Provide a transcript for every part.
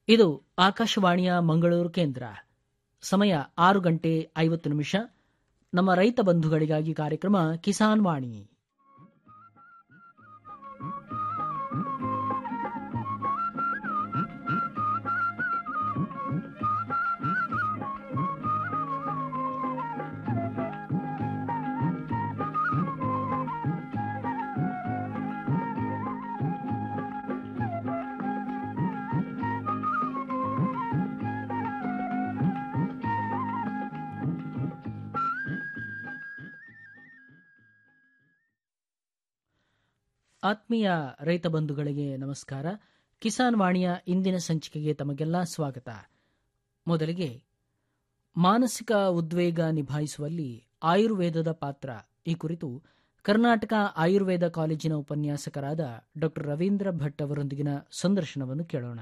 ಇದು ಆಕಾಶವಾಣಿಯ ಮಂಗಳೂರು ಕೇಂದ್ರ ಸಮಯ ಆರು ಗಂಟೆ ಐವತ್ತು ನಿಮಿಷ ನಮ್ಮ ರೈತ ಬಂಧುಗಳಿಗಾಗಿ ಕಾರ್ಯಕ್ರಮ ಕಿಸಾನ್ ವಾಣಿ ಆತ್ಮೀಯ ರೈತ ಬಂಧುಗಳಿಗೆ ನಮಸ್ಕಾರ ಕಿಸಾನ್ ವಾಣಿಯ ಇಂದಿನ ಸಂಚಿಕೆಗೆ ತಮಗೆಲ್ಲ ಸ್ವಾಗತ ಮೊದಲಿಗೆ ಮಾನಸಿಕ ಉದ್ವೇಗ ನಿಭಾಯಿಸುವಲ್ಲಿ ಆಯುರ್ವೇದದ ಪಾತ್ರ ಈ ಕುರಿತು ಕರ್ನಾಟಕ ಆಯುರ್ವೇದ ಕಾಲೇಜಿನ ಉಪನ್ಯಾಸಕರಾದ ಡಾ ರವೀಂದ್ರ ಭಟ್ ಅವರೊಂದಿಗಿನ ಸಂದರ್ಶನವನ್ನು ಕೇಳೋಣ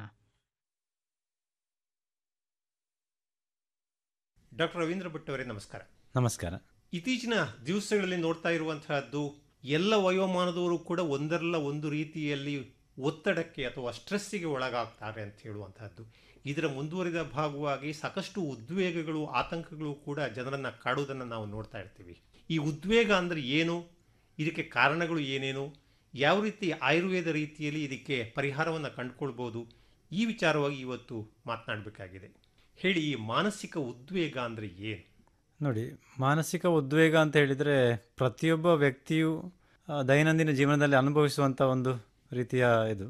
ಡಾಕ್ಟರ್ ರವೀಂದ್ರ ಭಟ್ ಅವರೇ ನಮಸ್ಕಾರ ನಮಸ್ಕಾರ ಇತ್ತೀಚಿನ ದಿವಸಗಳಲ್ಲಿ ನೋಡ್ತಾ ಇರುವಂತಹದ್ದು ಎಲ್ಲ ವಯೋಮಾನದವರು ಕೂಡ ಒಂದರಲ್ಲ ಒಂದು ರೀತಿಯಲ್ಲಿ ಒತ್ತಡಕ್ಕೆ ಅಥವಾ ಸ್ಟ್ರೆಸ್ಸಿಗೆ ಒಳಗಾಗ್ತಾರೆ ಅಂತ ಹೇಳುವಂತಹದ್ದು ಇದರ ಮುಂದುವರಿದ ಭಾಗವಾಗಿ ಸಾಕಷ್ಟು ಉದ್ವೇಗಗಳು ಆತಂಕಗಳು ಕೂಡ ಜನರನ್ನ ಕಾಡುವುದನ್ನು ನಾವು ನೋಡ್ತಾ ಇರ್ತೀವಿ ಈ ಉದ್ವೇಗ ಅಂದರೆ ಏನು ಇದಕ್ಕೆ ಕಾರಣಗಳು ಏನೇನು ಯಾವ ರೀತಿ ಆಯುರ್ವೇದ ರೀತಿಯಲ್ಲಿ ಇದಕ್ಕೆ ಪರಿಹಾರವನ್ನು ಕಂಡುಕೊಳ್ಬೋದು ಈ ವಿಚಾರವಾಗಿ ಇವತ್ತು ಮಾತನಾಡಬೇಕಾಗಿದೆ ಹೇಳಿ ಈ ಮಾನಸಿಕ ಉದ್ವೇಗ ಅಂದರೆ ಏನು ನೋಡಿ ಮಾನಸಿಕ ಉದ್ವೇಗ ಅಂತ ಹೇಳಿದರೆ ಪ್ರತಿಯೊಬ್ಬ ವ್ಯಕ್ತಿಯು ಆ, ದೈನಂದಿನ ಜೀವನದಲ್ಲಿ ಅನುಭವಿಸುವಂಥ ಒಂದು ರೀತಿಯ ಇದು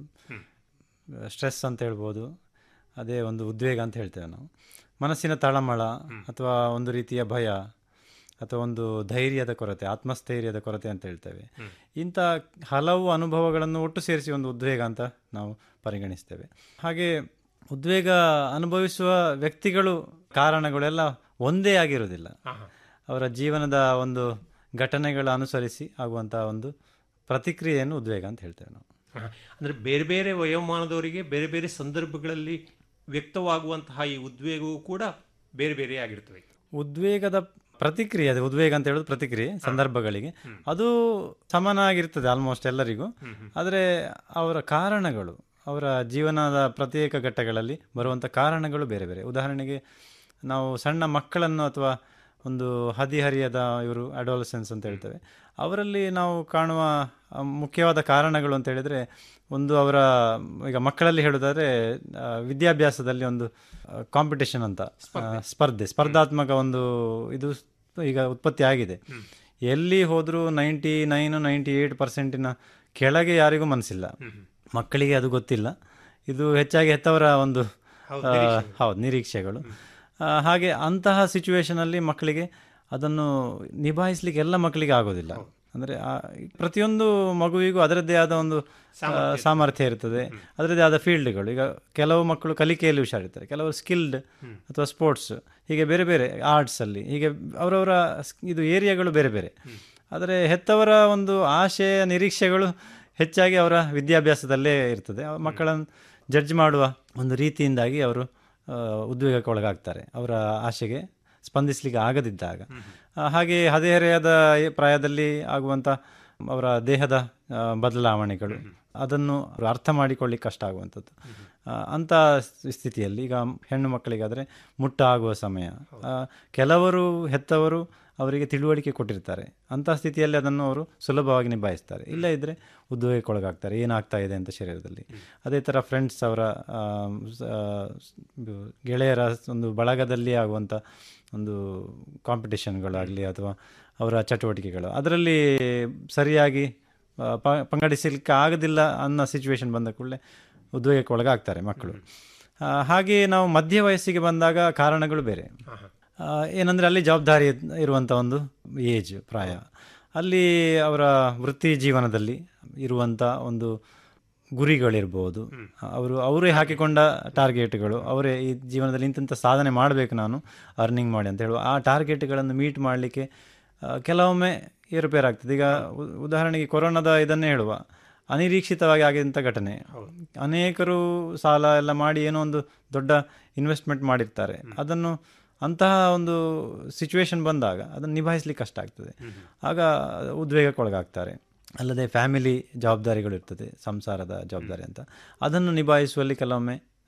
ಸ್ಟ್ರೆಸ್ ಅಂತ ಹೇಳ್ಬೋದು ಅದೇ ಒಂದು ಉದ್ವೇಗ ಅಂತ ಹೇಳ್ತೇವೆ ನಾವು ಮನಸ್ಸಿನ ತಳಮಳ ಅಥವಾ ಒಂದು ರೀತಿಯ ಭಯ ಅಥವಾ ಒಂದು ಧೈರ್ಯದ ಕೊರತೆ ಆತ್ಮಸ್ಥೈರ್ಯದ ಕೊರತೆ ಅಂತ ಹೇಳ್ತೇವೆ ಇಂಥ ಹಲವು ಅನುಭವಗಳನ್ನು ಒಟ್ಟು ಸೇರಿಸಿ ಒಂದು ಉದ್ವೇಗ ಅಂತ ನಾವು ಪರಿಗಣಿಸ್ತೇವೆ ಹಾಗೆ ಉದ್ವೇಗ ಅನುಭವಿಸುವ ವ್ಯಕ್ತಿಗಳು ಕಾರಣಗಳೆಲ್ಲ ಒಂದೇ ಆಗಿರುವುದಿಲ್ಲ ಅವರ ಜೀವನದ ಒಂದು ಘಟನೆಗಳ ಅನುಸರಿಸಿ ಆಗುವಂತಹ ಒಂದು ಪ್ರತಿಕ್ರಿಯೆಯನ್ನು ಉದ್ವೇಗ ಅಂತ ಹೇಳ್ತೇವೆ ನಾವು ಹ. ಅಂದ್ರೆ ಬೇರೆ ಬೇರೆ ವಯೋಮಾನದವರಿಗೆ ಬೇರೆ ಬೇರೆ ಸಂದರ್ಭಗಳಲ್ಲಿ ವ್ಯಕ್ತವಾಗುವಂತಹ ಈ ಉದ್ವೇಗವು ಕೂಡ ಬೇರೆ ಬೇರೆ ಆಗಿರ್ತವೆ ಉದ್ವೇಗದ ಪ್ರತಿಕ್ರಿಯೆ ಅದೇ ಉದ್ವೇಗ ಅಂತ ಹೇಳೋದು ಪ್ರತಿಕ್ರಿಯೆ ಸಂದರ್ಭಗಳಿಗೆ ಅದು ಸಮನಾಗಿರ್ತದೆ ಆಲ್ಮೋಸ್ಟ್ ಎಲ್ಲರಿಗೂ ಆದರೆ ಅವರ ಕಾರಣಗಳು ಅವರ ಜೀವನದ ಪ್ರತ್ಯೇಕ ಘಟ್ಟಗಳಲ್ಲಿ ಬರುವಂಥ ಕಾರಣಗಳು ಬೇರೆ ಬೇರೆ ಉದಾಹರಣೆಗೆ ನಾವು ಸಣ್ಣ ಮಕ್ಕಳನ್ನು ಅಥವಾ ಒಂದು ಹದಿಹರಿಯದ ಇವರು ಅಡೋಲಸೆನ್ಸ್ ಅಂತ ಹೇಳ್ತೇವೆ ಅವರಲ್ಲಿ ನಾವು ಕಾಣುವ ಆ, ಮುಖ್ಯವಾದ ಕಾರಣಗಳು ಅಂತ ಹೇಳಿದರೆ ಒಂದು ಅವರ ಈಗ ಮಕ್ಕಳಲ್ಲಿ ಹೇಳೋದಾದ್ರೆ ಆ, ವಿದ್ಯಾಭ್ಯಾಸದಲ್ಲಿ ಒಂದು ಕಾಂಪಿಟೇಷನ್ ಅಂತ ಆ, ಸ್ಪರ್ಧೆ ಸ್ಪರ್ಧಾತ್ಮಕ ಒಂದು ಇದು ಈಗ ಉತ್ಪತ್ತಿ ಆಗಿದೆ ಎಲ್ಲಿ ಹೋದರೂ ನೈಂಟಿ ನೈನ್ ನೈಂಟಿ ಏಯ್ಟ್ ಪರ್ಸೆಂಟಿನ ಕೆಳಗೆ ಯಾರಿಗೂ ಮನಸ್ಸಿಲ್ಲ ಮಕ್ಕಳಿಗೆ ಅದು ಗೊತ್ತಿಲ್ಲ ಇದು ಹೆಚ್ಚಾಗಿ ಹೆತ್ತವರ ಒಂದು ಆ, ಹೌದು ನಿರೀಕ್ಷೆಗಳು ಆ, ಹಾಗೆ ಅಂತಹ ಸಿಚುವೇಶನಲ್ಲಿ ಮಕ್ಕಳಿಗೆ ಅದನ್ನು ನಿಭಾಯಿಸ್ಲಿಕ್ಕೆ ಎಲ್ಲ ಮಕ್ಕಳಿಗೆ ಆಗೋದಿಲ್ಲ ಅಂದರೆ ಆ, ಪ್ರತಿಯೊಂದು ಮಗುವಿಗೂ ಅದರದ್ದೇ ಆದ ಒಂದು ಆ, ಸಾಮರ್ಥ್ಯ ಇರ್ತದೆ ಅದರದ್ದೇ ಆದ ಫೀಲ್ಡ್ಗಳು ಈಗ ಕೆಲವು ಮಕ್ಕಳು ಕಲಿಕೆಯಲ್ಲಿ ಹುಷಾರಿರ್ತಾರೆ ಕೆಲವರು ಸ್ಕಿಲ್ಡ್ ಅಥವಾ ಸ್ಪೋರ್ಟ್ಸ್ ಹೀಗೆ ಬೇರೆ ಬೇರೆ ಆರ್ಟ್ಸಲ್ಲಿ ಹೀಗೆ ಅವರವರ ಇದು ಏರಿಯಾಗಳು ಬೇರೆ ಬೇರೆ ಆದರೆ ಹೆತ್ತವರ ಒಂದು ಆಶಯ ನಿರೀಕ್ಷೆಗಳು ಹೆಚ್ಚಾಗಿ ಅವರ ವಿದ್ಯಾಭ್ಯಾಸದಲ್ಲೇ ಇರ್ತದೆ ಆ ಮಕ್ಕಳನ್ನು ಜಡ್ಜ್ ಮಾಡುವ ಒಂದು ರೀತಿಯಿಂದಾಗಿ ಅವರು ಆ, ಉದ್ವೇಗಕ್ಕೆ ಒಳಗಾಗ್ತಾರೆ ಅವರ ಆಶೆಗೆ ಸ್ಪಂದಿಸಲಿಕ್ಕೆ ಆಗದಿದ್ದಾಗ ಆ, ಹಾಗೆ ಹದಿಹರೆಯದ ಈ ಪ್ರಾಯದಲ್ಲಿ ಆಗುವಂಥ ಅವರ ದೇಹದ ಆ, ಬದಲಾವಣೆಗಳು ಅದನ್ನು ಅವರು ಅರ್ಥ ಮಾಡಿಕೊಳ್ಳಿಕ್ಕೆ ಕಷ್ಟ ಆಗುವಂಥದ್ದು ಆ, ಅಂಥ ಸ್ಥಿತಿಯಲ್ಲಿ ಈಗ ಹೆಣ್ಣು ಮಕ್ಕಳಿಗಾದರೆ ಮುಟ್ಟ ಆಗುವ ಸಮಯ ಆ, ಕೆಲವರು ಹೆತ್ತವರು ಅವರಿಗೆ ತಿಳುವಳಿಕೆ ಕೊಟ್ಟಿರ್ತಾರೆ ಅಂಥ ಸ್ಥಿತಿಯಲ್ಲಿ ಅದನ್ನು ಅವರು ಸುಲಭವಾಗಿ ನಿಭಾಯಿಸ್ತಾರೆ ಇಲ್ಲ ಇದ್ದರೆ ಉದ್ವೇಗಕ್ಕೊಳಗಾಗ್ತಾರೆ ಏನಾಗ್ತಾ ಇದೆ ಅಂತ ಶರೀರದಲ್ಲಿ ಅದೇ ಥರ ಫ್ರೆಂಡ್ಸ್ ಅವರ ಆ, ಸ- ಆ, ಇದು ಗೆಳೆಯರ ಒಂದು ಬಳಗದಲ್ಲಿ ಆಗುವಂಥ ಒಂದು ಕಾಂಪಿಟೇಷನ್ಗಳಾಗಲಿ ಅಥವಾ ಅವರ ಚಟುವಟಿಕೆಗಳು ಅದರಲ್ಲಿ ಸರಿಯಾಗಿ ಆ, ಪ ಪಂಗಡಿಸಲಿಕ್ಕೆ ಆಗೋದಿಲ್ಲ ಅನ್ನೋ ಸಿಚುವೇಶನ್ ಬಂದ ಕೂಡಲೇ ಉದ್ವೇಗಕ್ಕೆ ಒಳಗಾಗ್ತಾರೆ ಮಕ್ಕಳು ಆ, ಹಾಗೆ ನಾವು ಮಧ್ಯ ವಯಸ್ಸಿಗೆ ಬಂದಾಗ ಕಾರಣಗಳು ಬೇರೆ ಆ, ಏನಂದ್ರೆ ಅಲ್ಲಿ ಜವಾಬ್ದಾರಿ ಇರುವಂಥ ಒಂದು ಏಜ್ ಪ್ರಾಯ ಅಲ್ಲಿ ಅವರ ವೃತ್ತಿ ಜೀವನದಲ್ಲಿ ಇರುವಂಥ ಒಂದು ಗುರಿಗಳಿರ್ಬೋದು ಅವರು ಅವರೇ ಹಾಕಿಕೊಂಡ ಟಾರ್ಗೆಟ್ಗಳು ಅವರೇ ಈ ಜೀವನದಲ್ಲಿ ಇಂತಿಂಥ ಸಾಧನೆ ಮಾಡಬೇಕು ನಾನು ಅರ್ನಿಂಗ್ ಮಾಡಿ ಅಂತ ಹೇಳುವ ಆ ಟಾರ್ಗೆಟ್ಗಳನ್ನು ಮೀಟ್ ಮಾಡಲಿಕ್ಕೆ ಕೆಲವೊಮ್ಮೆ ಏರುಪೇರಾಗ್ತದೆ ಈಗ ಉ- ಉದಾಹರಣೆಗೆ ಕೊರೋನಾದ ಇದನ್ನೇ ಹೇಳುವ ಅನಿರೀಕ್ಷಿತವಾಗಿ ಆಗಿದಂಥ ಘಟನೆ ಅನೇಕರು ಸಾಲ ಎಲ್ಲ ಮಾಡಿ ಏನೋ ಒಂದು ದೊಡ್ಡ ಇನ್ವೆಸ್ಟ್ಮೆಂಟ್ ಮಾಡಿರ್ತಾರೆ ಅದನ್ನು ಅಂತಹ ಒಂದು ಸಿಚುವೇಶನ್ ಬಂದಾಗ ಅದನ್ನು ನಿಭಾಯಿಸ್ಲಿಕ್ಕೆ ಕಷ್ಟ ಆಗ್ತದೆ ಆಗ ಉದ್ವೇಗಕ್ಕೊಳಗಾಗ್ತಾರೆ ಅಲ್ಲದೆ ಫ್ಯಾಮಿಲಿ ಜವಾಬ್ದಾರಿಗಳು ಇರ್ತದೆ ಸಂಸಾರದ ಜವಾಬ್ದಾರಿ ಅಂತ ಅದನ್ನು ನಿಭಾಯಿಸುವಲ್ಲಿ ಕೆಲವೊಮ್ಮೆ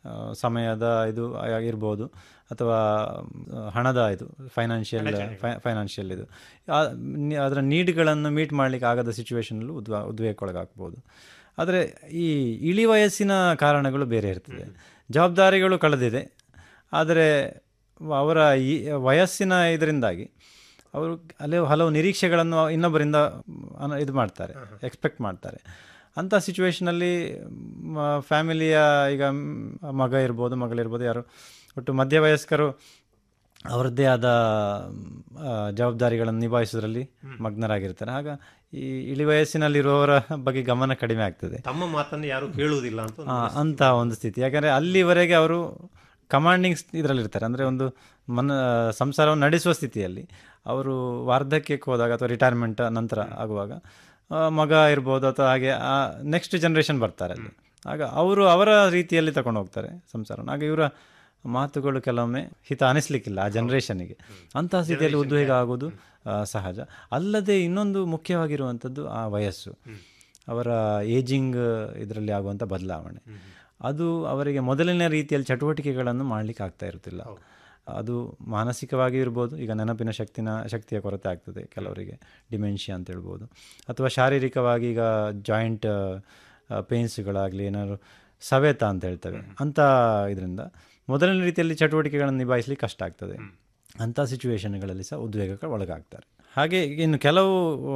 ಆ, ಸಮಯದ ಇದು ಆಗಿರ್ಬೋದು ಅಥವಾ ಆ, ಹಣದ ಇದು ಫೈನಾನ್ಷಿಯಲ್ ಫೈನಾನ್ಷಿಯಲ್ ಇದು ಆ- ನಿ- ಅದರ ನೀಡ್ಗಳನ್ನು ಮೀಟ್ ಮಾಡಲಿಕ್ಕೆ ಆಗದ ಸಿಚುವೇಶನಲ್ಲೂ ಉದ್ವ ಉದ್ವೇಗಕ್ಕೊಳಗಾಗ್ಬೋದು ಆದರೆ ಈ ಇಳಿ ವಯಸ್ಸಿನ ಕಾರಣಗಳು ಬೇರೆ ಇರ್ತದೆ ಜವಾಬ್ದಾರಿಗಳು ಕಳೆದಿದೆ ಆದರೆ ಅವರ ಈ ವಯಸ್ಸಿನ ಇದರಿಂದಾಗಿ ಅವರು ಅಲ್ಲಿ ಹಲವು ನಿರೀಕ್ಷೆಗಳನ್ನು ಇನ್ನೊಬ್ಬರಿಂದ ಅನ- ಇದು ಮಾಡ್ತಾರೆ ಎಕ್ಸ್ಪೆಕ್ಟ್ ಮಾಡ್ತಾರೆ ಅಂಥ ಸಿಚುವೇಷನಲ್ಲಿ ಫ್ಯಾಮಿಲಿಯ ಈಗ ಮ್, ಮಗ ಇರ್ಬೋದು ಮಗಳಿರ್ಬೋದು ಯಾರು ಒಟ್ಟು ಮಧ್ಯವಯಸ್ಕರು ಅವರದ್ದೇ ಆದ ಆ, ಜವಾಬ್ದಾರಿಗಳನ್ನು ನಿಭಾಯಿಸೋದ್ರಲ್ಲಿ ಮಗ್ನರಾಗಿರ್ತಾರೆ ಆಗ ಈ ಇಳಿ ವಯಸ್ಸಿನಲ್ಲಿರುವವರ ಬಗ್ಗೆ ಗಮನ ಕಡಿಮೆ ಆಗ್ತದೆ ತಮ್ಮ ಮಾತನ್ನು ಯಾರು ಕೇಳುವುದಿಲ್ಲ ಅಂತ ಒಂದು ಆ, ಅಂತ ಒಂದು ಸ್ಥಿತಿ ಯಾಕಂದರೆ ಅಲ್ಲಿವರೆಗೆ ಅವರು ಕಮಾಂಡಿಂಗ್ ಇದರಲ್ಲಿರ್ತಾರೆ ಅಂದರೆ ಒಂದು ಮನ ಸಂಸಾರವನ್ನು ನಡೆಸುವ ಸ್ಥಿತಿಯಲ್ಲಿ ಅವರು ವಾರ್ಧಕ್ಯಕ್ಕೆ ಹೋದಾಗ ಅಥವಾ ರಿಟೈರ್ಮೆಂಟ್ ನಂತರ ಆಗುವಾಗ ಆ, ಮಗ ಇರ್ಬೋದು ಅಥವಾ ಹಾಗೆ ನೆಕ್ಸ್ಟ್ ಜನ್ರೇಷನ್ ಬರ್ತಾರೆ ಅಲ್ಲಿ ಆಗ ಅವರು ಅವರ ರೀತಿಯಲ್ಲಿ ತಗೊಂಡು ಹೋಗ್ತಾರೆ ಸಂಸಾರವನ್ನು ಆಗ ಇವರ ಮಾತುಗಳು ಕೆಲವೊಮ್ಮೆ ಹಿತ ಅನಿಸ್ಲಿಕ್ಕಿಲ್ಲ ಆ ಜನ್ರೇಷನ್ಗೆ ಅಂತಹ ಸ್ಥಿತಿಯಲ್ಲಿ ಉದ್ವೇಗ ಆಗೋದು ಆ, ಸಹಜ ಅಲ್ಲದೆ ಇನ್ನೊಂದು ಮುಖ್ಯವಾಗಿರುವಂಥದ್ದು ಆ ವಯಸ್ಸು ಅವರ ಏಜಿಂಗ್ ಇದರಲ್ಲಿ ಆಗುವಂಥ ಬದಲಾವಣೆ ಅದು ಅವರಿಗೆ ಮೊದಲಿನ ರೀತಿಯಲ್ಲಿ ಚಟುವಟಿಕೆಗಳನ್ನು ಮಾಡಲಿಕ್ಕೆ ಆಗ್ತಾ ಇರುತ್ತಿಲ್ಲ ಅದು ಮಾನಸಿಕವಾಗಿ ಇರ್ಬೋದು ಈಗ ನೆನಪಿನ ಶಕ್ತಿನ ಶಕ್ತಿಯ ಕೊರತೆ ಆಗ್ತದೆ ಕೆಲವರಿಗೆ ಡಿಮೆನ್ಷಿಯಾ ಅಂತ ಹೇಳ್ಬೋದು ಅಥವಾ ಶಾರೀರಿಕವಾಗಿ ಈಗ ಜಾಯಿಂಟ್ ಪೇನ್ಸ್ಗಳಾಗಲಿ ಏನಾದ್ರು ಸವೆತ ಅಂತ ಹೇಳ್ತೇವೆ ಅಂಥ ಇದರಿಂದ ಮೊದಲಿನ ರೀತಿಯಲ್ಲಿ ಚಟುವಟಿಕೆಗಳನ್ನು ನಿಭಾಯಿಸಲಿಕ್ಕೆ ಕಷ್ಟ ಆಗ್ತದೆ ಅಂಥ ಸಿಚುವೇಶನ್ಗಳಲ್ಲಿ ಸಹ ಉದ್ವೇಗಕ್ಕೆ ಒಳಗಾಗ್ತಾರೆ ಹಾಗೆ ಇನ್ನು ಕೆಲವು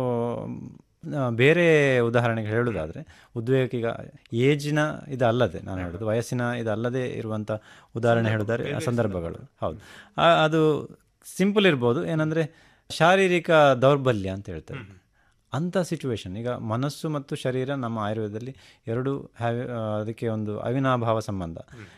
ಆ, ಬೇರೆ ಉದಾಹರಣೆಗೆ ಹೇಳೋದಾದರೆ ಉದ್ವೇಗಕ್ಕೆ ಈಗ ಏಜಿನ ಇದಲ್ಲದೆ ನಾನು ಹೇಳೋದು ವಯಸ್ಸಿನ ಇದಲ್ಲದೆ ಇರುವಂಥ ಉದಾಹರಣೆ ಹೇಳಿದರೆ ಸಂದರ್ಭಗಳು ಹೌದು ಆ- ಅದು ಸಿಂಪಲ್ ಇರ್ಬೋದು ಏನಂದರೆ ಶಾರೀರಿಕ ದೌರ್ಬಲ್ಯ ಅಂತ ಹೇಳ್ತಾರೆ ಅಂಥ ಸಿಚುವೇಶನ್ ಈಗ ಮನಸ್ಸು ಮತ್ತು ಶರೀರ ನಮ್ಮ ಆಯುರ್ವೇದದಲ್ಲಿ ಎರಡು ಹ್ಯಾವ್ ಅದಕ್ಕೆ ಒಂದು ಅವಿನಾಭಾವ ಸಂಬಂಧ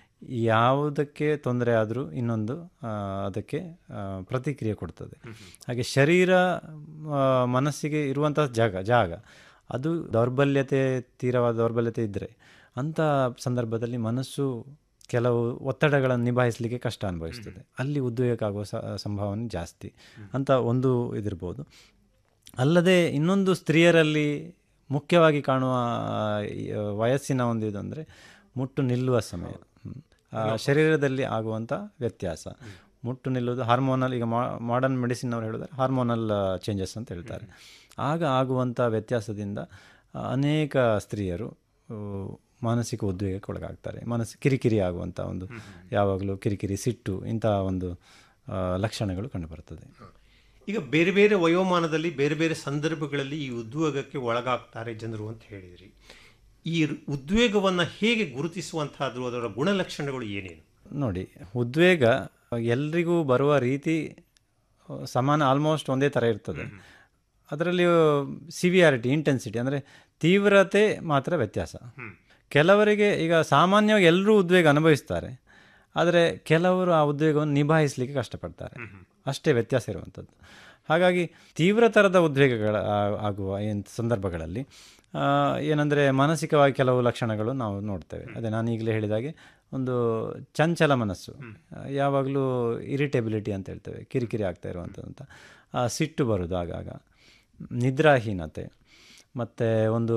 ಯಾವುದಕ್ಕೆ ತೊಂದರೆ ಆದರೂ ಇನ್ನೊಂದು ಆ, ಅದಕ್ಕೆ ಆ, ಪ್ರತಿಕ್ರಿಯೆ ಕೊಡ್ತದೆ ಹಾಗೆ ಶರೀರ ಆ, ಮನಸ್ಸಿಗೆ ಇರುವಂಥ ಜಾಗ ಜಾಗ ಅದು ದೌರ್ಬಲ್ಯತೆ ತೀವ್ರವಾದ ದೌರ್ಬಲ್ಯತೆ ಇದ್ದರೆ ಅಂಥ ಸಂದರ್ಭದಲ್ಲಿ ಮನಸ್ಸು ಕೆಲವು ಒತ್ತಡಗಳನ್ನು ನಿಭಾಯಿಸಲಿಕ್ಕೆ ಕಷ್ಟ ಅನುಭವಿಸ್ತದೆ ಅಲ್ಲಿ ಉದ್ವೇಗಕ್ಕಾಗುವ ಸ ಸಂಭಾವನೆ ಜಾಸ್ತಿ ಅಂತ ಒಂದು ಇದಿರ್ಬೋದು ಅಲ್ಲದೆ ಇನ್ನೊಂದು ಸ್ತ್ರೀಯರಲ್ಲಿ ಮುಖ್ಯವಾಗಿ ಕಾಣುವ ಆ, ಈ, ಆ, ವಯಸ್ಸಿನ ಒಂದು ಇದು ಅಂದರೆ ಮುಟ್ಟು ನಿಲ್ಲುವ ಸಮಯ ಹ್ಮ್. ಆ, ಶರೀರದಲ್ಲಿ ಆಗುವಂಥ ವ್ಯತ್ಯಾಸ ಮುಟ್ಟು ನಿಲ್ಲುವುದು ಹಾರ್ಮೋನಲ್ ಈಗ ಮಾಡರ್ನ್ ಮೆಡಿಸಿನ್ ಅವರು ಹೇಳಿದ್ರೆ ಹಾರ್ಮೋನಲ್ ಚೇಂಜಸ್ ಅಂತ ಹೇಳ್ತಾರೆ ಆಗ ಆಗುವಂಥ ವ್ಯತ್ಯಾಸದಿಂದ ಆ, ಅನೇಕ ಸ್ತ್ರೀಯರು ಆ, ಮಾನಸಿಕ ಉದ್ವೇಗಕ್ಕೆ ಒಳಗಾಗ್ತಾರೆ ಮನಸ್ಸು ಕಿರಿಕಿರಿ ಆಗುವಂಥ ಒಂದು ಯಾವಾಗಲೂ ಕಿರಿಕಿರಿ ಸಿಟ್ಟು ಇಂಥ ಒಂದು ಆ, ಲಕ್ಷಣಗಳು ಕಂಡುಬರ್ತದೆ ಈಗ ಬೇರೆ ಬೇರೆ ವಯೋಮಾನದಲ್ಲಿ ಬೇರೆ ಬೇರೆ ಸಂದರ್ಭಗಳಲ್ಲಿ ಈ ಉದ್ವೇಗಕ್ಕೆ ಒಳಗಾಗ್ತಾರೆ ಜನರು ಅಂತ ಹೇಳಿದ್ರಿ ಈ ಉದ್ವೇಗವನ್ನು ಹೇಗೆ ಗುರುತಿಸುವಂತಹದ್ದು ಅದರ ಗುಣಲಕ್ಷಣಗಳು ಏನೇನು ನೋಡಿ ಉದ್ವೇಗ ಎಲ್ರಿಗೂ ಬರುವ ರೀತಿ ಆ, ಸಮಾನ ಆಲ್ಮೋಸ್ಟ್ ಒಂದೇ ಥರ ಇರ್ತದೆ ಅದರಲ್ಲಿ ಸಿವಿಯಾರಿಟಿ ಇಂಟೆನ್ಸಿಟಿ ಅಂದರೆ ತೀವ್ರತೆ ಮಾತ್ರ ವ್ಯತ್ಯಾಸ ಕೆಲವರಿಗೆ ಈಗ ಸಾಮಾನ್ಯವಾಗಿ ಎಲ್ಲರೂ ಉದ್ವೇಗ ಅನುಭವಿಸ್ತಾರೆ ಆದರೆ ಕೆಲವರು ಆ ಉದ್ವೇಗವನ್ನು ನಿಭಾಯಿಸಲಿಕ್ಕೆ ಕಷ್ಟಪಡ್ತಾರೆ ಅಷ್ಟೇ ವ್ಯತ್ಯಾಸ ಇರುವಂಥದ್ದು ಹಾಗಾಗಿ ತೀವ್ರ ಥರದ ಉದ್ವೇಗಗಳ ಆ- ಆಗುವ ಏನು ಸಂದರ್ಭಗಳಲ್ಲಿ ಆ, ಏನಂದರೆ ಮಾನಸಿಕವಾಗಿ ಕೆಲವು ಲಕ್ಷಣಗಳು ನಾವು ನೋಡ್ತೇವೆ ಅದೇ ನಾನು ಈಗಲೇ ಹೇಳಿದಾಗೆ ಒಂದು ಚಂಚಲ ಮನಸ್ಸು ಯಾವಾಗಲೂ ಇರಿಟೇಬಿಲಿಟಿ ಅಂತ ಹೇಳ್ತೇವೆ ಕಿರಿಕಿರಿ ಆಗ್ತಾ ಇರುವಂಥದ್ದು ಆ, ಸಿಟ್ಟು ಬರೋದು ಆಗಾಗ ನಿದ್ರಾಹೀನತೆ ಮತ್ತು ಒಂದು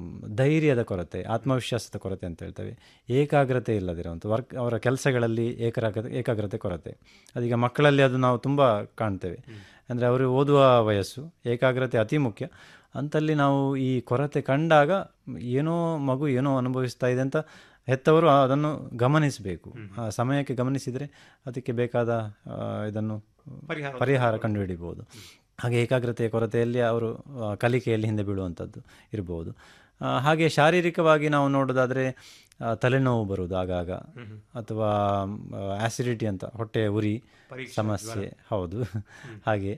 ಧೈರ್ಯದ ಕೊರತೆ ಆತ್ಮವಿಶ್ವಾಸದ ಕೊರತೆ ಅಂತ ಹೇಳ್ತೇವೆ ಏಕಾಗ್ರತೆ ಇಲ್ಲದಿರುವಂಥ ವರ್ಕ್ ಅವರ ಕೆಲಸಗಳಲ್ಲಿ ಏಕಾಗ್ರತೆ ಏಕಾಗ್ರತೆ ಕೊರತೆ ಅದೀಗ ಮಕ್ಕಳಲ್ಲಿ ಅದು ನಾವು ತುಂಬ ಕಾಣ್ತೇವೆ ಅಂದರೆ ಅವರು ಓದುವ ವಯಸ್ಸು ಏಕಾಗ್ರತೆ ಅತಿ ಮುಖ್ಯ ಅಂತಲ್ಲಿ ನಾವು ಈ ಕೊರತೆ ಕಂಡಾಗ ಏನೋ ಮಗು ಏನೋ ಅನುಭವಿಸ್ತಾ ಇದೆ ಅಂತ ಹೆತ್ತವರು ಅದನ್ನು ಗಮನಿಸಬೇಕು ಆ ಸಮಯಕ್ಕೆ ಗಮನಿಸಿದರೆ ಅದಕ್ಕೆ ಬೇಕಾದ ಆ, ಇದನ್ನು ಪರಿಹಾರ ಪರಿಹಾರ ಕಂಡುಹಿಡಿಬೋದು ಹಾಗೆ ಏಕಾಗ್ರತೆಯ ಕೊರತೆಯಲ್ಲಿ ಅವರು ಆ, ಕಲಿಕೆಯಲ್ಲಿ ಹಿಂದೆ ಬೀಳುವಂಥದ್ದು ಇರ್ಬೋದು ಆ, ಹಾಗೆ ಶಾರೀರಿಕವಾಗಿ ನಾವು ನೋಡೋದಾದರೆ ಆ, ತಲೆನೋವು ಬರುವುದು ಆಗಾಗ ಅಥವಾ ಆಸಿಡಿಟಿ ಅಂತ ಹೊಟ್ಟೆ ಉರಿ ಸಮಸ್ಯೆ ಹೌದು ಹಾಗೆ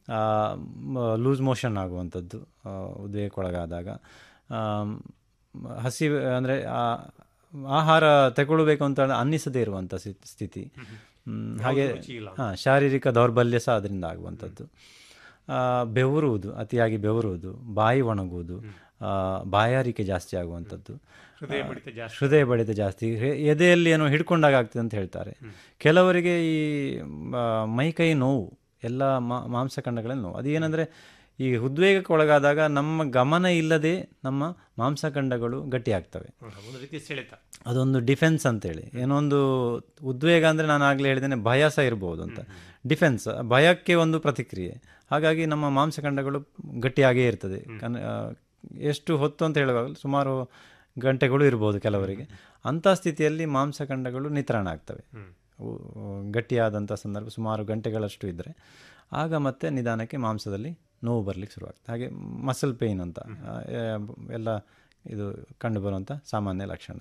ಲೂಸ್ ಮೋಷನ್ ಆಗುವಂಥದ್ದು ಆ, ಉದ್ವೇಗಕ್ಕೊಳಗಾದಾಗ ಆ, ಮ್, ಹಸಿ ಅಂದರೆ ಆಹಾರ ತಗೊಳ್ಬೇಕು ಅಂತ ಅನ್ನಿಸದೇ ಇರುವಂಥ ಸ್ಥಿ- ಸ್ಥಿತಿ ಹ್ಮ್, ಹಾಗೆ ಹಾಂ ಶಾರೀರಿಕ ದೌರ್ಬಲ್ಯ ಸಹ ಅದರಿಂದ ಆಗುವಂಥದ್ದು ಆ, ಬೆವರುವುದು ಅತಿಯಾಗಿ ಬೆವರುವುದು ಬಾಯಿ ಒಣಗುವುದು ಆ, ಬಾಯಾರಿಕೆ ಜಾಸ್ತಿ ಆಗುವಂಥದ್ದು ಹೃದಯ ಬಡಿತ ಜಾಸ್ತಿ ಹೃದಯ ಬಡಿತ ಜಾಸ್ತಿ ಹೆ- ಎದೆಯಲ್ಲಿ ಏನೋ ಹಿಡ್ಕೊಂಡಾಗ ಆಗ್ತದೆ ಅಂತ ಹೇಳ್ತಾರೆ ಕೆಲವರಿಗೆ ಈ ಆ, ಮೈಕೈ ನೋವು ಎಲ್ಲ ಮಾ ಮಾಂಸಖಂಡಗಳಲ್ಲಿ ನೋವು ಅದೇನೆಂದರೆ ಈ ಉದ್ವೇಗಕ್ಕೆ ಒಳಗಾದಾಗ ನಮ್ಮ ಗಮನ ಇಲ್ಲದೆ ನಮ್ಮ ಮಾಂಸಖಂಡಗಳು ಗಟ್ಟಿಯಾಗ್ತವೆ ಒಂದು ರೀತಿ ಸೆಳೆತ ಅದೊಂದು ಡಿಫೆನ್ಸ್ ಅಂತೇಳಿ ಏನೋ ಒಂದು ಉದ್ವೇಗ ಅಂದರೆ ನಾನು ಆಗಲೇ ಹೇಳಿದ್ದೇನೆ ಭಯ ಸಹ ಇರ್ಬೋದು ಅಂತ ಡಿಫೆನ್ಸ್ ಭಯಕ್ಕೆ ಒಂದು ಪ್ರತಿಕ್ರಿಯೆ ಹಾಗಾಗಿ ನಮ್ಮ ಮಾಂಸಖಂಡಗಳು ಗಟ್ಟಿಯಾಗೇ ಇರ್ತದೆ ಕನ್ ಆ, ಎಷ್ಟು ಹೊತ್ತು ಅಂತ ಹೇಳುವಾಗ ಸುಮಾರು ಗಂಟೆಗಳು ಇರ್ಬೋದು ಕೆಲವರಿಗೆ ಅಂಥ ಸ್ಥಿತಿಯಲ್ಲಿ ಮಾಂಸಖಂಡಗಳು ನಿತ್ರಾಣ ಆಗ್ತವೆ ಉ- ಗಟ್ಟಿಯಾದಂಥ ಸಂದರ್ಭ ಸುಮಾರು ಗಂಟೆಗಳಷ್ಟು ಇದ್ದರೆ ಆಗ ಮತ್ತೆ ನಿಧಾನಕ್ಕೆ ಮಾಂಸದಲ್ಲಿ ನೋವು ಬರಲಿಕ್ಕೆ ಶುರುವಾಗ್ತದೆ ಹಾಗೆ ಮಸಲ್ ಪೇಯ್ನ್ ಅಂತ ಆ, ಎಲ್ಲ ಇದು ಕಂಡುಬರುವಂಥ ಸಾಮಾನ್ಯ ಲಕ್ಷಣ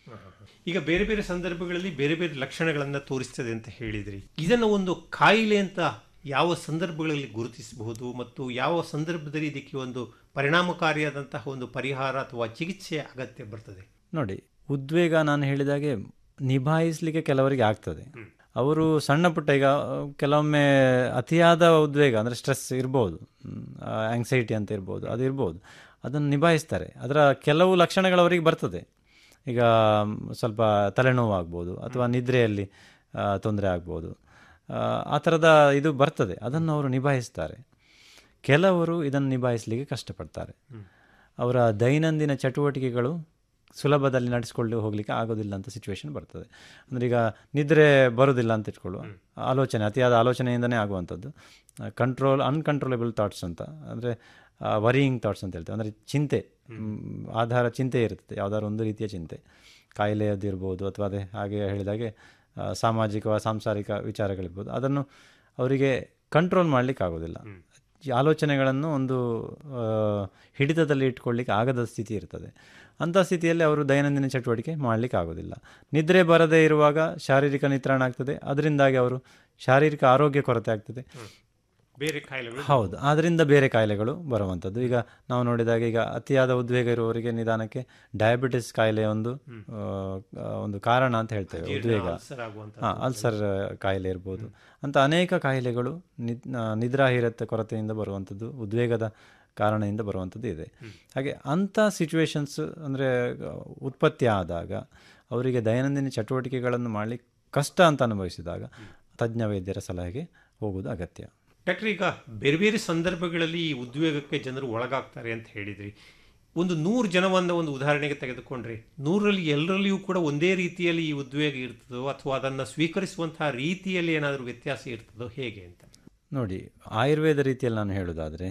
ಈಗ ಬೇರೆ ಬೇರೆ ಸಂದರ್ಭಗಳಲ್ಲಿ ಬೇರೆ ಬೇರೆ ಲಕ್ಷಣಗಳನ್ನು ತೋರಿಸ್ತದೆ ಅಂತ ಹೇಳಿದ್ರಿ ಇದನ್ನು ಒಂದು ಕಾಯಿಲೆ ಅಂತ ಯಾವ ಸಂದರ್ಭಗಳಲ್ಲಿ ಗುರುತಿಸಬಹುದು ಮತ್ತು ಯಾವ ಸಂದರ್ಭದಲ್ಲಿ ಇದಕ್ಕೆ ಒಂದು ಪರಿಣಾಮಕಾರಿಯಾದಂತಹ ಒಂದು ಪರಿಹಾರ ಅಥವಾ ಚಿಕಿತ್ಸೆ ಅಗತ್ಯ ಬರ್ತದೆ ನೋಡಿ ಉದ್ವೇಗ ನಾನು ಹೇಳಿದಾಗೆ ನಿಭಾಯಿಸಲಿಕ್ಕೆ ಕೆಲವರಿಗೆ ಆಗ್ತದೆ ಅವರು ಸಣ್ಣ ಪುಟ್ಟ ಈಗ ಆ, ಕೆಲವೊಮ್ಮೆ ಅತಿಯಾದ ಉದ್ವೇಗ ಅಂದರೆ ಸ್ಟ್ರೆಸ್ ಇರ್ಬೋದು ಆಂಗ್ಸೈಟಿ ಅಂತ ಇರ್ಬೋದು ಅದು ಇರ್ಬೋದು ಅದನ್ನು ನಿಭಾಯಿಸ್ತಾರೆ ಅದರ ಕೆಲವು ಲಕ್ಷಣಗಳು ಅವರಿಗೆ ಬರ್ತದೆ ಈಗ ಮ್, ಸ್ವಲ್ಪ ತಲೆನೋವು ಆಗ್ಬೋದು ಅಥವಾ ನಿದ್ರೆಯಲ್ಲಿ ತೊಂದರೆ ಆಗ್ಬೋದು ಆ, ಆ ಥರದ ಇದು ಬರ್ತದೆ ಅದನ್ನು ಅವರು ನಿಭಾಯಿಸ್ತಾರೆ ಕೆಲವರು ಇದನ್ನು ನಿಭಾಯಿಸಲಿಕ್ಕೆ ಕಷ್ಟಪಡ್ತಾರೆ ಅವರ ದೈನಂದಿನ ಚಟುವಟಿಕೆಗಳು ಸುಲಭದಲ್ಲಿ ನಡೆಸ್ಕೊಂಡು ಹೋಗಲಿಕ್ಕೆ ಆಗೋದಿಲ್ಲ ಅಂತ ಸಿಚುವೇಶನ್ ಬರ್ತದೆ ಅಂದರೆ ಈಗ ನಿದ್ರೆ ಬರೋದಿಲ್ಲ ಅಂತ ಇಟ್ಕೊಳ್ಳುವ ಆಲೋಚನೆ ಅತಿಯಾದ ಆಲೋಚನೆಯಿಂದನೇ ಆಗುವಂಥದ್ದು ಕಂಟ್ರೋಲ್ ಅನ್ಕಂಟ್ರೋಲೇಬಲ್ ಥಾಟ್ಸ್ ಅಂತ ಅಂದರೆ ವರಿಯಿಂಗ್ ಥಾಟ್ಸ್ ಅಂತ ಹೇಳ್ತೇವೆ ಅಂದರೆ ಚಿಂತೆ ಮ್, ಆಧಾರ ಚಿಂತೆ ಇರ್ತದೆ ಯಾವುದಾದ್ರು ಒಂದು ರೀತಿಯ ಚಿಂತೆ ಕಾಯಿಲೆಯದಿರ್ಬೋದು ಅಥವಾ ಅದೇ ಹಾಗೆ ಹೇಳಿದಾಗೆ ಆ, ಸಾಮಾಜಿಕ ಸಾಂಸಾರಿಕ ವಿಚಾರಗಳಿರ್ಬೋದು ಅದನ್ನು ಅವರಿಗೆ ಕಂಟ್ರೋಲ್ ಮಾಡಲಿಕ್ಕೆ ಆಗೋದಿಲ್ಲ ಈ ಆಲೋಚನೆಗಳನ್ನು ಒಂದು ಆ, ಹಿಡಿತದಲ್ಲಿ ಇಟ್ಕೊಳ್ಳಿಕ್ಕೆ ಆಗದ ಸ್ಥಿತಿ ಇರ್ತದೆ ಅಂಥ ಸ್ಥಿತಿಯಲ್ಲಿ ಅವರು ದೈನಂದಿನ ಚಟುವಟಿಕೆ ಮಾಡಲಿಕ್ಕೆ ಆಗೋದಿಲ್ಲ ನಿದ್ರೆ ಬರದೇ ಇರುವಾಗ ಶಾರೀರಿಕ ನಿತ್ರಾಣ ಆಗ್ತದೆ ಅದರಿಂದಾಗಿ ಅವರು ಶಾರೀರಿಕ ಆರೋಗ್ಯ ಕೊರತೆ ಆಗ್ತದೆ ಬೇರೆ ಕಾಯಿಲೆಗಳು ಹೌದು ಅದರಿಂದ ಬೇರೆ ಕಾಯಿಲೆಗಳು ಬರುವಂಥದ್ದು ಈಗ ನಾವು ನೋಡಿದಾಗ ಈಗ ಅತಿಯಾದ ಉದ್ವೇಗ ಇರುವವರಿಗೆ ನಿಧಾನಕ್ಕೆ ಡಯಾಬಿಟಿಸ್ ಕಾಯಿಲೆ ಒಂದು ಆ, ಆ, ಒಂದು ಕಾರಣ ಅಂತ ಹೇಳ್ತೇವೆ ಉದ್ವೇಗ ಅಲ್ಸರ್ ಆಗುವಂತ ಹಾಂ ಅಲ್ಸರ್ ಕಾಯಿಲೆ ಇರ್ಬೋದು ಅಂತ ಅನೇಕ ಕಾಯಿಲೆಗಳು ನಿದ್ ಆ, ನಿದ್ರಾಹೀನತೆ ಕೊರತೆಯಿಂದ ಬರುವಂಥದ್ದು ಉದ್ವೇಗದ ಕಾರಣದಿಂದ ಬರುವಂಥದ್ದು ಇದೆ ಹಾಗೆ ಅಂಥ ಸಿಚುವೇಶನ್ಸ್ ಅಂದರೆ ಉತ್ಪತ್ತಿ ಆದಾಗ ಅವರಿಗೆ ದೈನಂದಿನ ಚಟುವಟಿಕೆಗಳನ್ನು ಮಾಡಲಿಕ್ಕೆ ಕಷ್ಟ ಅಂತ ಅನುಭವಿಸಿದಾಗ ತಜ್ಞ ವೈದ್ಯರ ಸಲಹೆಗೆ ಹೋಗುವುದು ಅಗತ್ಯ ಡಾಕ್ಟರ್ ಈಗ ಬೇರೆ ಬೇರೆ ಸಂದರ್ಭಗಳಲ್ಲಿ ಈ ಉದ್ವೇಗಕ್ಕೆ ಜನರು ಒಳಗಾಗ್ತಾರೆ ಅಂತ ಹೇಳಿದ್ರಿ ಒಂದು ನೂರು ಜನವನ್ನ ಒಂದು ಉದಾಹರಣೆಗೆ ತೆಗೆದುಕೊಂಡ್ರೆ ನೂರಲ್ಲಿ ಎಲ್ಲರಲ್ಲಿಯೂ ಕೂಡ ಒಂದೇ ರೀತಿಯಲ್ಲಿ ಈ ಉದ್ವೇಗ ಇರ್ತದೋ ಅಥವಾ ಅದನ್ನು ಸ್ವೀಕರಿಸುವಂತಹ ರೀತಿಯಲ್ಲಿ ಏನಾದರೂ ವ್ಯತ್ಯಾಸ ಇರ್ತದೋ ಹೇಗೆ ಅಂತ ನೋಡಿ ಆಯುರ್ವೇದ ರೀತಿಯಲ್ಲಿ ನಾನು ಹೇಳೋದಾದರೆ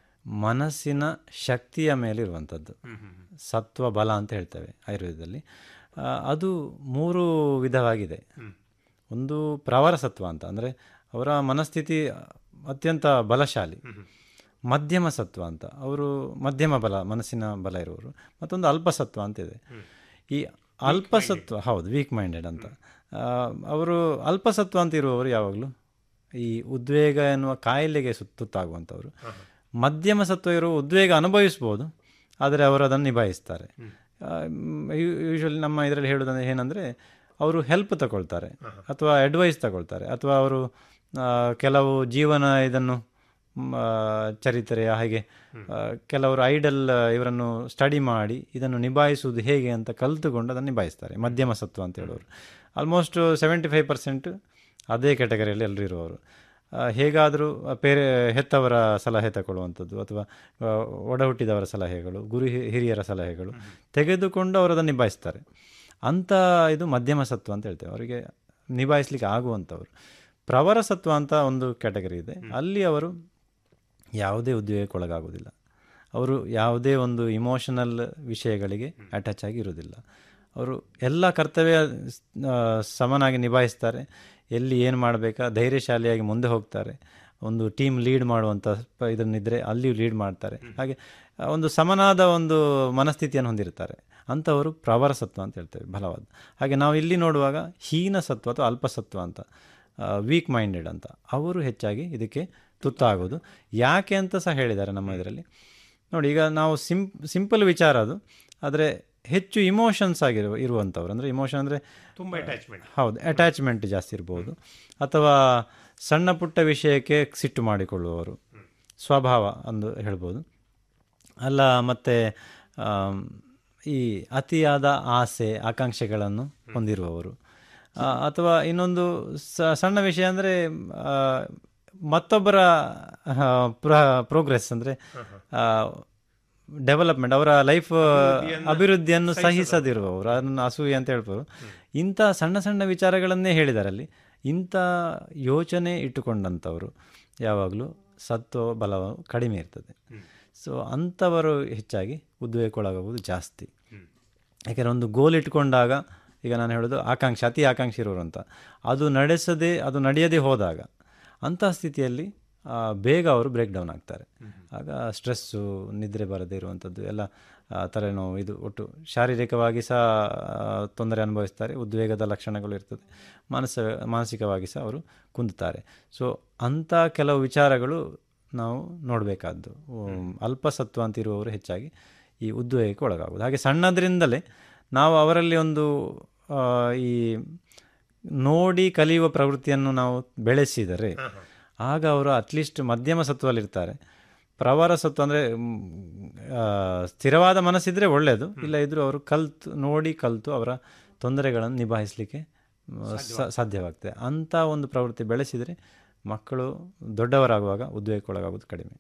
ಮನಸ್ಸಿನ ಶಕ್ತಿಯ ಮೇಲೆ ಇರುವಂಥದ್ದು ಸತ್ವ ಬಲ ಅಂತ ಹೇಳ್ತೇವೆ ಆಯುರ್ವೇದದಲ್ಲಿ ಆ, ಅದು ಮೂರು ವಿಧವಾಗಿದೆ ಒಂದು ಪ್ರವರ ಸತ್ವ ಅಂತ ಅಂದರೆ ಅವರ ಮನಸ್ಥಿತಿ ಅತ್ಯಂತ ಬಲಶಾಲಿ ಮಧ್ಯಮ ಸತ್ವ ಅಂತ ಅವರು ಮಧ್ಯಮ ಬಲ ಮನಸ್ಸಿನ ಬಲ ಇರುವವರು ಮತ್ತೊಂದು ಅಲ್ಪಸತ್ವ ಅಂತ ಇದೆ ಈ ಅಲ್ಪಸತ್ವ ಹೌದು ವೀಕ್ ಮೈಂಡೆಡ್ ಅಂತ ಆ, ಅವರು ಅಲ್ಪಸತ್ವ ಅಂತ ಇರುವವರು ಯಾವಾಗಲೂ ಈ ಉದ್ವೇಗ ಎನ್ನುವ ಕಾಯಿಲೆಗೆ ಸುತ್ತ ತುತ್ತಾಗುವಂಥವ್ರು ಮಧ್ಯಮ ಸತ್ವ ಇರುವ ಉದ್ವೇಗ ಅನುಭವಿಸ್ಬೋದು ಆದರೆ ಅವರು ಅದನ್ನು ನಿಭಾಯಿಸ್ತಾರೆ ಯೂಶ್ವಲಿ ನಮ್ಮ ಇದರಲ್ಲಿ ಹೇಳೋದಂದ್ರೆ ಏನಂದರೆ ಅವರು ಹೆಲ್ಪ್ ತಗೊಳ್ತಾರೆ ಅಥವಾ ಅಡ್ವೈಸ್ ತಗೊಳ್ತಾರೆ ಅಥವಾ ಅವರು ಆ, ಕೆಲವು ಜೀವನ ಇದನ್ನು ಮ್, ಆ, ಚರಿತ್ರೆಯ ಹಾಗೆ ಆ, ಕೆಲವರು ಐಡಲ್ ಇವರನ್ನು ಸ್ಟಡಿ ಮಾಡಿ ಇದನ್ನು ನಿಭಾಯಿಸುವುದು ಹೇಗೆ ಅಂತ ಕಲಿತುಕೊಂಡು ಅದನ್ನು ನಿಭಾಯಿಸ್ತಾರೆ ಮಧ್ಯಮ ಸತ್ವ ಅಂತ ಹೇಳೋರು ಆಲ್ಮೋಸ್ಟ್ ಸೆವೆಂಟಿ ಫೈವ್ ಪರ್ಸೆಂಟ್ ಅದೇ ಕ್ಯಾಟಗರಿಯಲ್ಲಿ ಎಲ್ಲರೂ ಇರುವವರು ಆ, ಹೇಗಾದರೂ ಬೇರೆ ಹೆತ್ತವರ ಸಲಹೆ ತಗೊಳ್ಳುವಂಥದ್ದು ಅಥವಾ ಆ, ಒಡ ಹುಟ್ಟಿದವರ ಸಲಹೆಗಳು ಗುರು ಹಿ- ಹಿರಿಯರ ಸಲಹೆಗಳು ತೆಗೆದುಕೊಂಡು ಅವರು ಅದನ್ನು ನಿಭಾಯಿಸ್ತಾರೆ ಅಂಥ ಇದು ಮಧ್ಯಮ ಸತ್ವ ಅಂತ ಹೇಳ್ತೇವೆ ಅವರಿಗೆ ನಿಭಾಯಿಸ್ಲಿಕ್ಕೆ ಆಗುವಂಥವ್ರು ಪ್ರವರ ಸತ್ವ ಅಂತ ಒಂದು ಕ್ಯಾಟಗರಿ ಇದೆ ಅಲ್ಲಿ ಅವರು ಯಾವುದೇ ಉದ್ವೇಗಕ್ಕೊಳಗಾಗುವುದಿಲ್ಲ ಅವರು ಯಾವುದೇ ಒಂದು ಇಮೋಷನಲ್ ವಿಷಯಗಳಿಗೆ ಅಟ್ಯಾಚ್ ಆಗಿ ಇರುವುದಿಲ್ಲ ಅವರು ಎಲ್ಲ ಕರ್ತವ್ಯ ಆ, ಸಮನಾಗಿ ನಿಭಾಯಿಸ್ತಾರೆ ಎಲ್ಲಿ ಏನು ಮಾಡಬೇಕಾ ಧೈರ್ಯಶಾಲಿಯಾಗಿ ಮುಂದೆ ಹೋಗ್ತಾರೆ ಒಂದು ಟೀಮ್ ಲೀಡ್ ಮಾಡುವಂಥ ಪ- ಇದನ್ನಿದ್ರೆ ಅಲ್ಲಿಯೂ ಲೀಡ್ ಮಾಡ್ತಾರೆ ಹಾಗೆ ಆ, ಒಂದು ಸಮನಾದ ಒಂದು ಮನಸ್ಥಿತಿಯನ್ನು ಹೊಂದಿರ್ತಾರೆ ಅಂಥವರು ಪ್ರವರ ಸತ್ವ ಅಂತ ಹೇಳ್ತೇವೆ ಬಲವಾದ ಹಾಗೆ ನಾವು ಇಲ್ಲಿ ನೋಡುವಾಗ ಹೀನ ಸತ್ವ ಅಥವಾ ಅಲ್ಪಸತ್ವ ಅಂತ ವೀಕ್ ಮೈಂಡೆಡ್ ಅಂತ ಅವರು ಹೆಚ್ಚಾಗಿ ಇದಕ್ಕೆ ತುತ್ತಾಗೋದು ಯಾಕೆ ಅಂತ ಸಹ ಹೇಳಿದ್ದಾರೆ ನಮ್ಮ ಇದರಲ್ಲಿ ನೋಡಿ ಈಗ ನಾವು ಸಿಂಪ್ ಸಿಂಪಲ್ ವಿಚಾರ ಅದು ಆದರೆ ಹೆಚ್ಚು ಇಮೋಷನ್ಸ್ ಆಗಿರುವ ಇರುವಂಥವ್ರು ಅಂದರೆ ಇಮೋಷನ್ ಅಂದರೆ ತುಂಬಾ ಅಟ್ಯಾಚ್ಮೆಂಟ್ ಹೌದು ಅಟ್ಯಾಚ್ಮೆಂಟ್ ಜಾಸ್ತಿ ಇರ್ಬೋದು ಅಥವಾ ಸಣ್ಣ ಪುಟ್ಟ ವಿಷಯಕ್ಕೆ ಸಿಟ್ಟು ಮಾಡಿಕೊಳ್ಳುವವರು ಸ್ವಭಾವ ಅಂದು ಹೇಳ್ಬೋದು ಅಲ್ಲ ಮತ್ತು ಈ ಅತಿಯಾದ ಆಸೆ ಆಕಾಂಕ್ಷೆಗಳನ್ನು ಹೊಂದಿರುವವರು ಆ, ಅಥವಾ ಇನ್ನೊಂದು ಸ- ಸಣ್ಣ ವಿಷಯ ಅಂದರೆ ಮತ್ತೊಬ್ಬರ ಪ್ರೋಗ್ರೆಸ್ ಅಂದರೆ ಡೆವಲಪ್ಮೆಂಟ್ ಅವರ ಲೈಫ್ ಅಭಿವೃದ್ಧಿಯನ್ನು ಸಹಿಸದಿರುವವರು ಅದನ್ನು ಅಸೂಯೆ ಅಂತ ಹೇಳ್ಬೋದು ಇಂಥ ಸಣ್ಣ ಸಣ್ಣ ವಿಚಾರಗಳನ್ನೇ ಹೇಳಿದ್ದಾರೆ ಅಲ್ಲಿ ಇಂಥ ಯೋಚನೆ ಇಟ್ಟುಕೊಂಡಂಥವರು ಯಾವಾಗಲೂ ಸತ್ವ ಬಲವು ಕಡಿಮೆ ಇರ್ತದೆ ಸೊ ಅಂಥವರು ಹೆಚ್ಚಾಗಿ ಉದ್ವೇಗಕ್ಕೊಳಗಾಗುವುದು ಜಾಸ್ತಿ ಯಾಕೆಂದರೆ ಒಂದು ಗೋಲ್ ಇಟ್ಕೊಂಡಾಗ ಈಗ ನಾನು ಹೇಳೋದು ಆಕಾಂಕ್ಷೆ ಅತಿ ಆಕಾಂಕ್ಷೆ ಇರೋರು ಅಂತ ಅದು ನಡೆಸದೆ ಅದು ನಡೆಯದೇ ಹೋದಾಗ ಅಂಥ ಸ್ಥಿತಿಯಲ್ಲಿ ಆ, ಬೇಗ ಅವರು ಬ್ರೇಕ್ ಡೌನ್ ಆಗ್ತಾರೆ ಆಗ ಸ್ಟ್ರೆಸ್ಸು ನಿದ್ರೆ ಬರದೇ ಇರುವಂಥದ್ದು ಎಲ್ಲ ಆ, ತಲೆನೋವು ಇದು ಒಟ್ಟು ಶಾರೀರಿಕವಾಗಿ ಸಹ ಆ, ತೊಂದರೆ ಅನುಭವಿಸ್ತಾರೆ ಉದ್ವೇಗದ ಲಕ್ಷಣಗಳು ಇರ್ತದೆ ಮಾನಸ ಮಾನಸಿಕವಾಗಿ ಸಹ ಅವರು ಕುಂದುತ್ತಾರೆ ಸೊ ಅಂಥ ಕೆಲವು ವಿಚಾರಗಳು ನಾವು ನೋಡಬೇಕಾದ್ದು ಅಲ್ಪಸತ್ವ ಅಂತ ಇರುವವರು ಹೆಚ್ಚಾಗಿ ಈ ಉದ್ವೇಗಕ್ಕೆ ಒಳಗಾಗುವುದು ಹಾಗೆ ಸಣ್ಣದ್ರಿಂದಲೇ ನಾವು ಅವರಲ್ಲಿ ಒಂದು ಆ, ಈ ನೋಡಿ ಕಲಿಯುವ ಪ್ರವೃತ್ತಿಯನ್ನು ನಾವು ಬೆಳೆಸಿದರೆ ಆಗ ಅವರು ಅಟ್ಲೀಸ್ಟ್ ಮಧ್ಯಮ ಸತ್ವದಲ್ಲಿರ್ತಾರೆ ಪ್ರವರ ಸತ್ವ ಅಂದರೆ ಸ್ಥಿರವಾದ ಮನಸ್ಸಿದ್ರೆ ಒಳ್ಳೆಯದು ಇಲ್ಲ ಇದ್ರೂ ಅವರು ಕಲ್ತು ನೋಡಿ ಕಲಿತು ಅವರ ತೊಂದರೆಗಳನ್ನು ನಿಭಾಯಿಸಲಿಕ್ಕೆ ಸ- ಸಾಧ್ಯವಾಗ್ತದೆ ಅಂಥ ಒಂದು ಪ್ರವೃತ್ತಿ ಬೆಳೆಸಿದರೆ ಮಕ್ಕಳು ದೊಡ್ಡವರಾಗುವಾಗ ಉದ್ವೇಗಕ್ಕೊಳಗಾಗೋದು ಕಡಿಮೆ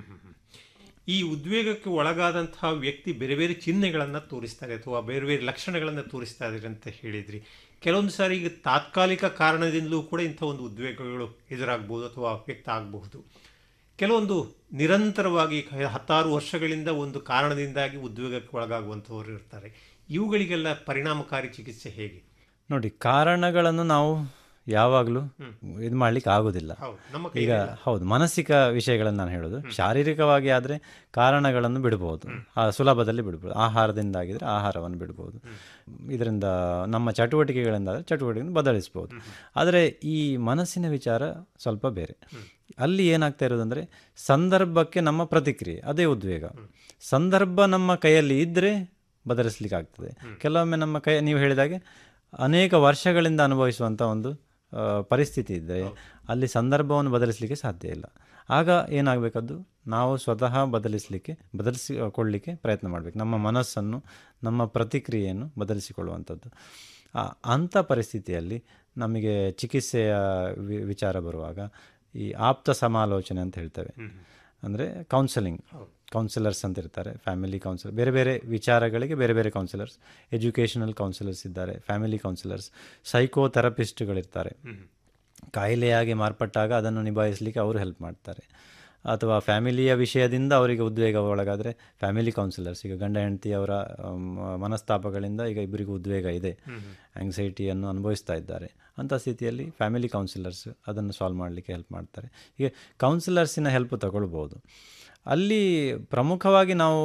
ಈ ಉದ್ವೇಗಕ್ಕೆ ಒಳಗಾದಂತಹ ವ್ಯಕ್ತಿ ಬೇರೆ ಬೇರೆ ಚಿಹ್ನೆಗಳನ್ನು ತೋರಿಸ್ತಾರೆ ಅಥವಾ ಬೇರೆ ಬೇರೆ ಲಕ್ಷಣಗಳನ್ನು ತೋರಿಸ್ತಾ ಇದ್ದಾರೆ ಅಂತ ಹೇಳಿದ್ರಿ ಕೆಲವೊಂದು ಸಾರಿ ಈಗ ತಾತ್ಕಾಲಿಕ ಕಾರಣದಿಂದಲೂ ಕೂಡ ಇಂಥ ಒಂದು ಉದ್ವೇಗಗಳು ಎದುರಾಗಬಹುದು ಅಥವಾ ವ್ಯಕ್ತ ಆಗಬಹುದು ಕೆಲವೊಂದು ನಿರಂತರವಾಗಿ ಕ- ಹತ್ತಾರು ವರ್ಷಗಳಿಂದ ಒಂದು ಕಾರಣದಿಂದಾಗಿ ಉದ್ವೇಗಕ್ಕೆ ಒಳಗಾಗುವಂಥವ್ರು ಇರ್ತಾರೆ ಇವುಗಳಿಗೆಲ್ಲ ಪರಿಣಾಮಕಾರಿ ಚಿಕಿತ್ಸೆ ಹೇಗೆ ನೋಡಿ ಕಾರಣಗಳನ್ನು ನಾವು ಯಾವಾಗಲೂ ಇದು ಮಾಡಲಿಕ್ಕೆ ಆಗೋದಿಲ್ಲ ಹೌದು ನಮ್ಮ ಈಗ ಹೌದು ಮಾನಸಿಕ ವಿಷಯಗಳನ್ನು ನಾನು ಹೇಳೋದು ಶಾರೀರಿಕವಾಗಿ ಆದರೆ ಕಾರಣಗಳನ್ನು ಬಿಡ್ಬೋದು ಆ ಸುಲಭದಲ್ಲಿ ಬಿಡ್ಬೋದು ಆಹಾರದಿಂದ ಆಗಿದ್ರೆ ಆಹಾರವನ್ನು ಬಿಡ್ಬೋದು ಇದರಿಂದ ನಮ್ಮ ಚಟುವಟಿಕೆಗಳಿಂದ ಆದರೆ ಚಟುವಟಿಕೆಯನ್ನು ಬದಲಿಸ್ಬೋದು ಆದರೆ ಈ ಮನಸ್ಸಿನ ವಿಚಾರ ಸ್ವಲ್ಪ ಬೇರೆ ಅಲ್ಲಿ ಏನಾಗ್ತಾ ಇರೋದಂದರೆ ಸಂದರ್ಭಕ್ಕೆ ನಮ್ಮ ಪ್ರತಿಕ್ರಿಯೆ ಅದೇ ಉದ್ವೇಗ ಸಂದರ್ಭ ನಮ್ಮ ಕೈಯಲ್ಲಿ ಇದ್ದರೆ ಬದಲಿಸ್ಲಿಕ್ಕೆ ಆಗ್ತದೆ ಕೆಲವೊಮ್ಮೆ ನಮ್ಮ ಕೈ ನೀವು ಹೇಳಿದಾಗೆ ಅನೇಕ ವರ್ಷಗಳಿಂದ ಅನುಭವಿಸುವಂಥ ಒಂದು ಆ, ಪರಿಸ್ಥಿತಿ ಇದ್ದರೆ ಅಲ್ಲಿ ಸಂದರ್ಭವನ್ನು ಬದಲಿಸಲಿಕ್ಕೆ ಸಾಧ್ಯ ಇಲ್ಲ ಆಗ ಏನಾಗಬೇಕದ್ದು ನಾವು ಸ್ವತಃ ಬದಲಿಸಲಿಕ್ಕೆ ಬದಲಿಸಿಕೊಳ್ಳಲಿಕ್ಕೆ ಪ್ರಯತ್ನ ಮಾಡಬೇಕು ನಮ್ಮ ಮನಸ್ಸನ್ನು ನಮ್ಮ ಪ್ರತಿಕ್ರಿಯೆಯನ್ನು ಬದಲಿಸಿಕೊಳ್ಳುವಂಥದ್ದು ಆ, ಅಂಥ ಪರಿಸ್ಥಿತಿಯಲ್ಲಿ ನಮಗೆ ಚಿಕಿತ್ಸೆಯ ವಿ- ವಿಚಾರ ಬರುವಾಗ ಈ ಆಪ್ತ ಸಮಾಲೋಚನೆ ಅಂತ ಹೇಳ್ತೇವೆ ಅಂದರೆ ಕೌನ್ಸಲಿಂಗ್ ಕೌನ್ಸಿಲರ್ಸ್ ಅಂತ ಇರ್ತಾರೆ ಫ್ಯಾಮಿಲಿ ಕೌನ್ಸಿಲರ್ ಬೇರೆ ಬೇರೆ ವಿಚಾರಗಳಿಗೆ ಬೇರೆ ಬೇರೆ ಕೌನ್ಸಿಲರ್ಸ್ ಎಜುಕೇಷನಲ್ ಕೌನ್ಸಿಲರ್ಸ್ ಇದ್ದಾರೆ ಫ್ಯಾಮಿಲಿ ಕೌನ್ಸಿಲರ್ಸ್ ಸೈಕೋ ಥೆರಪಿಸ್ಟ್ಗಳಿರ್ತಾರೆ ಕಾಯಿಲೆಯಾಗಿ ಮಾರ್ಪಟ್ಟಾಗ ಅದನ್ನು ನಿಭಾಯಿಸಲಿಕ್ಕೆ ಅವರು ಹೆಲ್ಪ್ ಮಾಡ್ತಾರೆ ಅಥವಾ ಫ್ಯಾಮಿಲಿಯ ವಿಷಯದಿಂದ ಅವರಿಗೆ ಉದ್ವೇಗ ಒಳಗಾದರೆ ಫ್ಯಾಮಿಲಿ ಕೌನ್ಸಿಲರ್ಸ್ ಈಗ ಗಂಡ ಹೆಂಡತಿ ಅವರ ಆಮ್, ಮನಸ್ತಾಪಗಳಿಂದ ಈಗ ಇಬ್ಬರಿಗೂ ಉದ್ವೇಗ ಇದೆ ಆಂಗ್ಸೈಟಿಯನ್ನು ಅನುಭವಿಸ್ತಾ ಇದ್ದಾರೆ ಅಂಥ ಸ್ಥಿತಿಯಲ್ಲಿ ಫ್ಯಾಮಿಲಿ ಕೌನ್ಸಿಲರ್ಸ್ ಅದನ್ನು ಸಾಲ್ವ್ ಮಾಡಲಿಕ್ಕೆ ಹೆಲ್ಪ್ ಮಾಡ್ತಾರೆ ಹೀಗೆ ಕೌನ್ಸಿಲರ್ಸಿನ ಹೆಲ್ಪ್ ತಗೊಳ್ಬೋದು ಅಲ್ಲಿ ಪ್ರಮುಖವಾಗಿ ನಾವು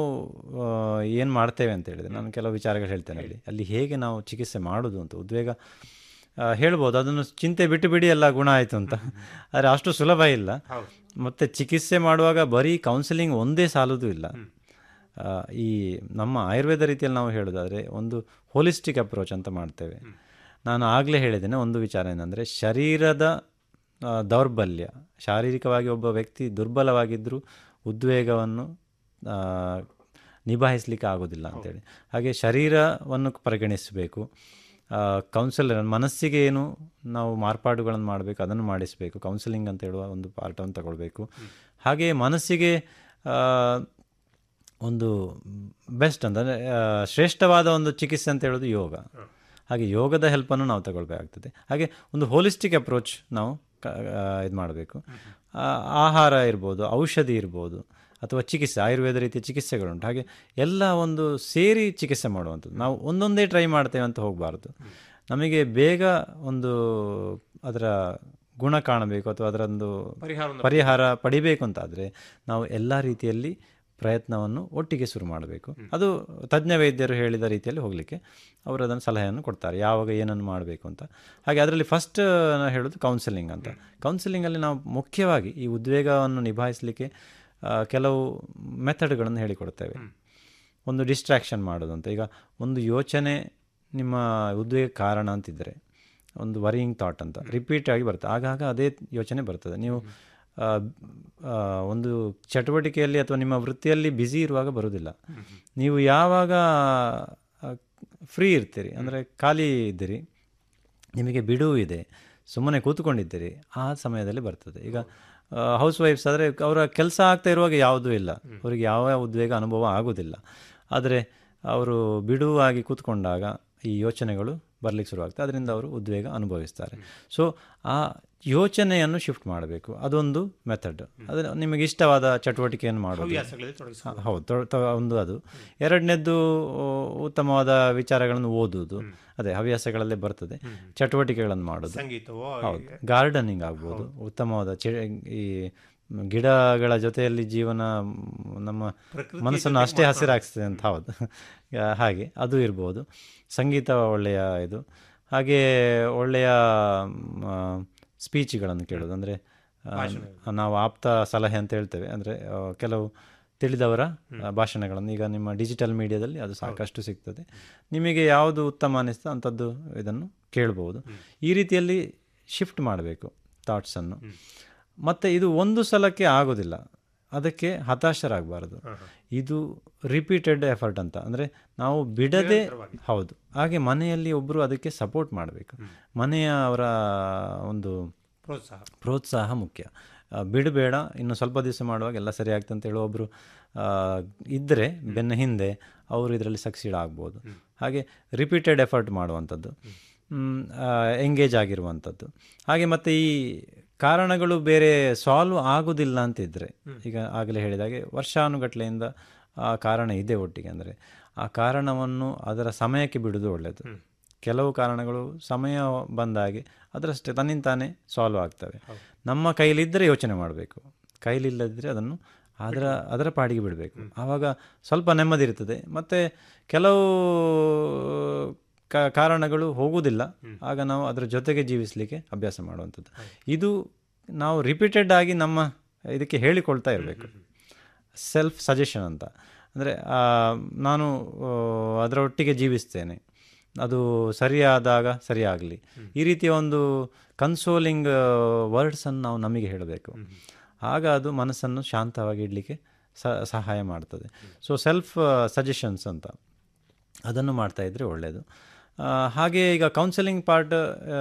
ಏನು ಮಾಡ್ತೇವೆ ಅಂತ ಹೇಳಿದರೆ ನಾನು ಕೆಲವು ವಿಚಾರಗಳು ಹೇಳ್ತೇನೆ ಅಲ್ಲಿ ಅಲ್ಲಿ ಹೇಗೆ ನಾವು ಚಿಕಿತ್ಸೆ ಮಾಡೋದು ಅಂತ ಉದ್ವೇಗ ಆ, ಹೇಳ್ಬೋದು ಅದನ್ನು ಚಿಂತೆ ಬಿಟ್ಟು ಬಿಡಿ ಎಲ್ಲ ಗುಣ ಆಯಿತು ಅಂತ ಆದರೆ ಅಷ್ಟು ಸುಲಭ ಇಲ್ಲ ಮತ್ತು ಚಿಕಿತ್ಸೆ ಮಾಡುವಾಗ ಬರೀ ಕೌನ್ಸಿಲಿಂಗ್ ಒಂದೇ ಸಾಲೋದು ಇಲ್ಲ ಆ, ಈ ನಮ್ಮ ಆಯುರ್ವೇದ ರೀತಿಯಲ್ಲಿ ನಾವು ಹೇಳೋದಾದರೆ ಒಂದು ಹೋಲಿಸ್ಟಿಕ್ ಅಪ್ರೋಚ್ ಅಂತ ಮಾಡ್ತೇವೆ ನಾನು ಆಗಲೇ ಹೇಳಿದ್ದೇನೆ ಒಂದು ವಿಚಾರ ಏನಂದರೆ ಶರೀರದ ಆ, ದೌರ್ಬಲ್ಯ ಶಾರೀರಿಕವಾಗಿ ಒಬ್ಬ ವ್ಯಕ್ತಿ ದುರ್ಬಲವಾಗಿದ್ದರೂ ಉದ್ವೇಗವನ್ನು ಆ, ನಿಭಾಯಿಸಲಿಕ್ಕೆ ಆಗೋದಿಲ್ಲ ಅಂತೇಳಿ ಹಾಗೆ ಶರೀರವನ್ನು ಪರಿಗಣಿಸಬೇಕು ಕೌನ್ಸಿಲರ್ ಮನಸ್ಸಿಗೆ ಏನು ನಾವು ಮಾರ್ಪಾಡುಗಳನ್ನು ಮಾಡಬೇಕು ಅದನ್ನು ಮಾಡಿಸಬೇಕು ಕೌನ್ಸಿಲಿಂಗ್ ಅಂತ ಹೇಳುವ ಒಂದು ಪಾರ್ಟನ್ನು ತಗೊಳ್ಬೇಕು ಹಾಗೆ ಮನಸ್ಸಿಗೆ ಆ, ಒಂದು ಬೆಸ್ಟ್ ಅಂತಂದರೆ ಶ್ರೇಷ್ಠವಾದ ಒಂದು ಚಿಕಿತ್ಸೆ ಅಂತ ಹೇಳೋದು ಯೋಗ ಹಾಗೆ ಯೋಗದ ಹೆಲ್ಪನ್ನು ನಾವು ತಗೊಳ್ಬೇಕಾಗ್ತದೆ ಹಾಗೆ ಒಂದು ಹೋಲಿಸ್ಟಿಕ್ ಅಪ್ರೋಚ್ ನಾವು ಇದು ಮಾಡಬೇಕು ಆಹಾರ ಇರ್ಬೋದು ಔಷಧಿ ಇರ್ಬೋದು ಅಥವಾ ಚಿಕಿತ್ಸೆ ಆಯುರ್ವೇದ ರೀತಿಯ ಚಿಕಿತ್ಸೆಗಳುಂಟು ಹಾಗೆ ಎಲ್ಲ ಒಂದು ಸೇರಿ ಚಿಕಿತ್ಸೆ ಮಾಡುವಂಥದ್ದು ನಾವು ಒಂದೊಂದೇ ಟ್ರೈ ಮಾಡ್ತೇವೆ ಅಂತ ಹೋಗಬಾರ್ದು ನಮಗೆ ಬೇಗ ಒಂದು ಅದರ ಗುಣ ಕಾಣಬೇಕು ಅಥವಾ ಅದರೊಂದು ಪರಿಹಾರವನ್ನು ಪರಿಹಾರ ಪಡಿಬೇಕು ಅಂತಾದರೆ ನಾವು ಎಲ್ಲ ರೀತಿಯಲ್ಲಿ ಪ್ರಯತ್ನವನ್ನು ಒಟ್ಟಿಗೆ ಶುರು ಮಾಡಬೇಕು ಅದು ತಜ್ಞ ವೈದ್ಯರು ಹೇಳಿದ ರೀತಿಯಲ್ಲಿ ಹೋಗಲಿಕ್ಕೆ ಅವರು ಅದನ್ನು ಸಲಹೆಯನ್ನು ಕೊಡ್ತಾರೆ ಯಾವಾಗ ಏನನ್ನು ಮಾಡಬೇಕು ಅಂತ ಹಾಗೆ ಅದರಲ್ಲಿ ಫಸ್ಟ್ ಹೇಳೋದು ಕೌನ್ಸಿಲಿಂಗ್ ಅಂತ ಕೌನ್ಸಿಲಿಂಗಲ್ಲಿ ನಾವು ಮುಖ್ಯವಾಗಿ ಈ ಉದ್ವೇಗವನ್ನು ನಿಭಾಯಿಸಲಿಕ್ಕೆ ಆ, ಕೆಲವು ಮೆಥಡ್ಗಳನ್ನು ಹೇಳಿಕೊಡ್ತೇವೆ ಒಂದು ಡಿಸ್ಟ್ರಾಕ್ಷನ್ ಮಾಡೋದು ಅಂತ ಈಗ ಒಂದು ಯೋಚನೆ ನಿಮ್ಮ ಉದ್ವೇಗ ಕಾರಣ ಅಂತಿದ್ದರೆ ಒಂದು ವರಿಯಿಂಗ್ ಥಾಟ್ ಅಂತ ರಿಪೀಟ್ ಆಗಿ ಬರ್ತದೆ ಆಗಾಗ ಅದೇ ಯೋಚನೆ ಬರ್ತದೆ ನೀವು ಆ, ಆ, ಒಂದು ಚಟುವಟಿಕೆಯಲ್ಲಿ ಅಥವಾ ನಿಮ್ಮ ವೃತ್ತಿಯಲ್ಲಿ ಬ್ಯುಸಿ ಇರುವಾಗ ಬರೋದಿಲ್ಲ ನೀವು ಯಾವಾಗ ಫ್ರೀ ಇರ್ತೀರಿ ಅಂದರೆ ಖಾಲಿ ಇದ್ದೀರಿ ನಿಮಗೆ ಬಿಡುವು ಇದೆ ಸುಮ್ಮನೆ ಕೂತ್ಕೊಂಡಿದ್ದೀರಿ ಆ ಸಮಯದಲ್ಲಿ ಬರ್ತದೆ ಈಗ ಹೌಸ್ ವೈಫ್ಸ್ ಆದರೆ ಅವರ ಕೆಲಸ ಆಗ್ತಾ ಇರುವಾಗ ಯಾವುದೂ ಇಲ್ಲ ಅವರಿಗೆ ಯಾವ ಉದ್ವೇಗ ಅನುಭವ ಆಗೋದಿಲ್ಲ ಆದರೆ ಅವರು ಬಿಡುವಾಗಿ ಕೂತ್ಕೊಂಡಾಗ ಈ ಯೋಚನೆಗಳು ಬರ್ಲಿಕ್ಕೆ ಶುರುವಾಗ್ತದೆ ಅದರಿಂದ ಅವರು ಉದ್ವೇಗ ಅನುಭವಿಸ್ತಾರೆ ಸೊ ಆ ಯೋಚನೆಯನ್ನು ಶಿಫ್ಟ್ ಮಾಡಬೇಕು ಅದೊಂದು ಮೆಥಡ್ ಅದರ ನಿಮಗೆ ಇಷ್ಟವಾದ ಚಟುವಟಿಕೆಯನ್ನು ಮಾಡೋದು ಹವ್ಯಾಸಗಳಲ್ಲಿ ತೊಡಗಿಸಿ ಹ, ಹೌದು ತೊ- ತೊ- ಒಂದು ಅದು ಎರಡನೇದ್ದು ಉತ್ತಮವಾದ ವಿಚಾರಗಳನ್ನು ಓದುವುದು ಅದೇ ಹವ್ಯಾಸಗಳಲ್ಲೇ ಬರ್ತದೆ ಚಟುವಟಿಕೆಗಳನ್ನು ಮಾಡೋದು ಸಂಗೀತವೋ ಹೌದು ಗಾರ್ಡನಿಂಗ್ ಆಗ್ಬೋದು ಉತ್ತಮವಾದ ಚೆ ಈ ಗಿಡಗಳ ಜೊತೆಯಲ್ಲಿ ಜೀವನ ಮ್, ನಮ್ಮ ಪ್ರಕೃತಿಯ ಮನಸ್ಸನ್ನು ಜೊತೆ ಅಷ್ಟೇ ಹಸಿರಾಗ್ತದೆ ಅಂತ ಹೌದು ಯಾ- ಹಾಗೆ ಅದು ಇರ್ಬೋದು ಸಂಗೀತ ಒಳ್ಳೆಯ ಇದು ಹಾಗೆ ಒಳ್ಳೆಯ ಸ್ಪೀಚ್ಗಳನ್ನು ಕೇಳೋದು ಅಂದರೆ ನಾವು ಆಪ್ತ ಸಲಹೆ ಅಂತ ಹೇಳ್ತೇವೆ ಅಂದರೆ ಕೆಲವು ತಿಳಿದವರ ಆ, ಭಾಷಣಗಳನ್ನು ಈಗ ನಿಮ್ಮ ಡಿಜಿಟಲ್ ಮೀಡಿಯಾದಲ್ಲಿ ಅದು ಸಾಕಷ್ಟು ಸಿಗ್ತದೆ ನಿಮಗೆ ಯಾವುದು ಉತ್ತಮ ಅನಿಸ್ತಾ ಅಂಥದ್ದು ಇದನ್ನು ಕೇಳ್ಬೋದು ಈ ರೀತಿಯಲ್ಲಿ ಶಿಫ್ಟ್ ಮಾಡಬೇಕು ಥಾಟ್ಸನ್ನು ಮತ್ತು ಇದು ಒಂದು ಸಲಕ್ಕೆ ಆಗೋದಿಲ್ಲ ಅದಕ್ಕೆ ಹತಾಶರಾಗಬಾರ್ದು ಇದು ರಿಪೀಟೆಡ್ ಎಫರ್ಟ್ ಅಂತ ಅಂದರೆ ನಾವು ಬಿಡದೆ ಹೌದು ಹಾಗೆ ಮನೆಯಲ್ಲಿ ಒಬ್ಬರು ಅದಕ್ಕೆ ಸಪೋರ್ಟ್ ಮಾಡಬೇಕು ಮನೆಯ ಅವರ ಒಂದು ಪ್ರೋತ್ಸಾಹ ಪ್ರೋತ್ಸಾಹ ಮುಖ್ಯ ಆ, ಬಿಡಬೇಡ ಇನ್ನು ಸ್ವಲ್ಪ ದಿವಸ ಮಾಡುವಾಗ ಎಲ್ಲ ಸರಿ ಆಗ್ತದೆ ಅಂತ ಹೇಳಿ ಒಬ್ಬರು ಇದ್ದರೆ ಬೆನ್ನ ಹಿಂದೆ ಅವರು ಇದರಲ್ಲಿ ಸಕ್ಸೀಡ್ ಆಗ್ಬೋದು ಹಾಗೆ ರಿಪೀಟೆಡ್ ಎಫರ್ಟ್ ಮಾಡುವಂಥದ್ದು ಎಂಗೇಜ್ ಆಗಿರುವಂಥದ್ದು ಹಾಗೆ ಮತ್ತು ಈ ಕಾರಣಗಳು ಬೇರೆ ಸಾಲ್ವ್ ಆಗೋದಿಲ್ಲ ಅಂತಿದ್ರೆ ಈಗ ಆಗಲೇ ಹೇಳಿದಾಗೆ ವರ್ಷಾನುಗಟ್ಲೆಯಿಂದ ಆ ಕಾರಣ ಇದೆ ಒಟ್ಟಿಗೆ ಅಂದರೆ ಆ ಕಾರಣವನ್ನು ಅದರ ಸಮಯಕ್ಕೆ ಬಿಡೋದು ಒಳ್ಳೆಯದು ಕೆಲವು ಕಾರಣಗಳು ಸಮಯ ಬಂದಾಗೆ ಅದರಷ್ಟೇ ತನ್ನಿಂತಾನೇ ಸಾಲ್ವ್ ಆಗ್ತವೆ ನಮ್ಮ ಕೈಲಿದ್ದರೆ ಯೋಚನೆ ಮಾಡಬೇಕು ಕೈಲಿಲ್ಲದಿದ್ದರೆ ಅದನ್ನು ಅದರ ಅದರ ಪಾಡಿಗೆ ಬಿಡಬೇಕು ಆವಾಗ ಸ್ವಲ್ಪ ನೆಮ್ಮದಿ ಇರ್ತದೆ ಮತ್ತು ಕೆಲವು ಕ- ಕಾರಣಗಳು ಹೋಗುವುದಿಲ್ಲ ಆಗ ನಾವು ಅದರ ಜೊತೆಗೆ ಜೀವಿಸಲಿಕ್ಕೆ ಅಭ್ಯಾಸ ಮಾಡುವಂಥದ್ದು ಇದು ನಾವು ರಿಪೀಟೆಡ್ ಆಗಿ ನಮ್ಮ ಇದಕ್ಕೆ ಹೇಳಿಕೊಳ್ತಾ ಇರಬೇಕು ಸೆಲ್ಫ್ ಸಜೆಷನ್ ಅಂತ ಅಂದರೆ ನಾನು ಆ, ಅದರ ಒಟ್ಟಿಗೆ ಜೀವಿಸ್ತೇನೆ ಅದು ಸರಿಯಾದಾಗ ಸರಿಯಾಗಲಿ ಈ ರೀತಿಯ ಒಂದು ಕನ್ಸೋಲಿಂಗ್ ವರ್ಡ್ಸನ್ನು ನಾವು ನಮಗೆ ಹೇಳಬೇಕು ಆಗ ಅದು ಮನಸ್ಸನ್ನು ಶಾಂತವಾಗಿ ಇಡಲಿಕ್ಕೆ ಸಹಾಯ ಮಾಡ್ತದೆ ಸೊ ಸೆಲ್ಫ್ ಸಜೆಷನ್ಸ್ ಅಂತ ಅದನ್ನು ಮಾಡ್ತಾ ಇದ್ದರೆ ಒಳ್ಳೆಯದು ಆ, ಹಾಗೆ ಈಗ ಕೌನ್ಸೆಲಿಂಗ್ ಪಾರ್ಟ್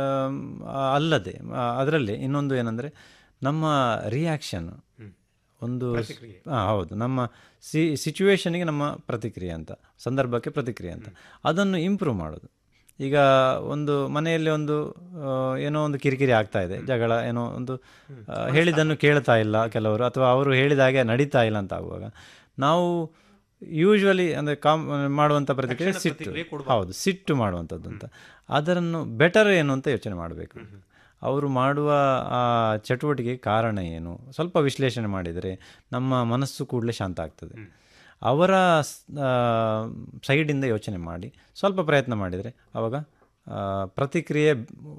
ಅಲ್ಲದೆ ಅದರಲ್ಲಿ ಇನ್ನೊಂದು ಏನಂದರೆ ನಮ್ಮ ರಿಯಾಕ್ಷನ್ ಒಂದು ಹಾಂ ಹೌದು ನಮ್ಮ ಸಿ ಸಿಚುವೇಶನ್ಗೆ ನಮ್ಮ ಪ್ರತಿಕ್ರಿಯೆ ಅಂತ ಸಂದರ್ಭಕ್ಕೆ ಪ್ರತಿಕ್ರಿಯೆ ಅಂತ ಅದನ್ನು ಇಂಪ್ರೂವ್ ಮಾಡೋದು ಈಗ ಒಂದು ಮನೆಯಲ್ಲಿ ಒಂದು ಆ, ಏನೋ ಒಂದು ಕಿರಿಕಿರಿ ಆಗ್ತಾ ಇದೆ ಜಗಳ ಏನೋ ಒಂದು ಆ, ಹೇಳಿದ್ದನ್ನು ಕೇಳ್ತಾ ಇಲ್ಲ ಕೆಲವರು ಅಥವಾ ಅವರು ಹೇಳಿದ ಹಾಗೆ ನಡೀತಾ ಇಲ್ಲ ಅಂತ ಆಗುವಾಗ ನಾವು ಯೂಶ್ವಲಿ ಅಂದರೆ ಕಾಮ್ ಮಾಡುವಂಥ ಪ್ರತಿಕ್ರಿಯೆ ಸಿಟ್ಟು ಹೌದು ಸಿಟ್ಟು ಮಾಡುವಂಥದ್ದು ಅಂತ ಅದನ್ನು ಬೆಟರ್ ಏನು ಅಂತ ಯೋಚನೆ ಮಾಡಬೇಕು ಅವರು ಮಾಡುವ ಆ ಚಟುವಟಿಕೆ ಕಾರಣ ಏನು ಸ್ವಲ್ಪ ವಿಶ್ಲೇಷಣೆ ಮಾಡಿದರೆ ನಮ್ಮ ಮನಸ್ಸು ಕೂಡಲೇ ಶಾಂತ ಆಗ್ತದೆ ಅವರ ಸ್- ಆ, ಸೈಡಿಂದ ಯೋಚನೆ ಮಾಡಿ ಸ್ವಲ್ಪ ಪ್ರಯತ್ನ ಮಾಡಿದರೆ ಆವಾಗ ಆ, ಪ್ರತಿಕ್ರಿಯೆ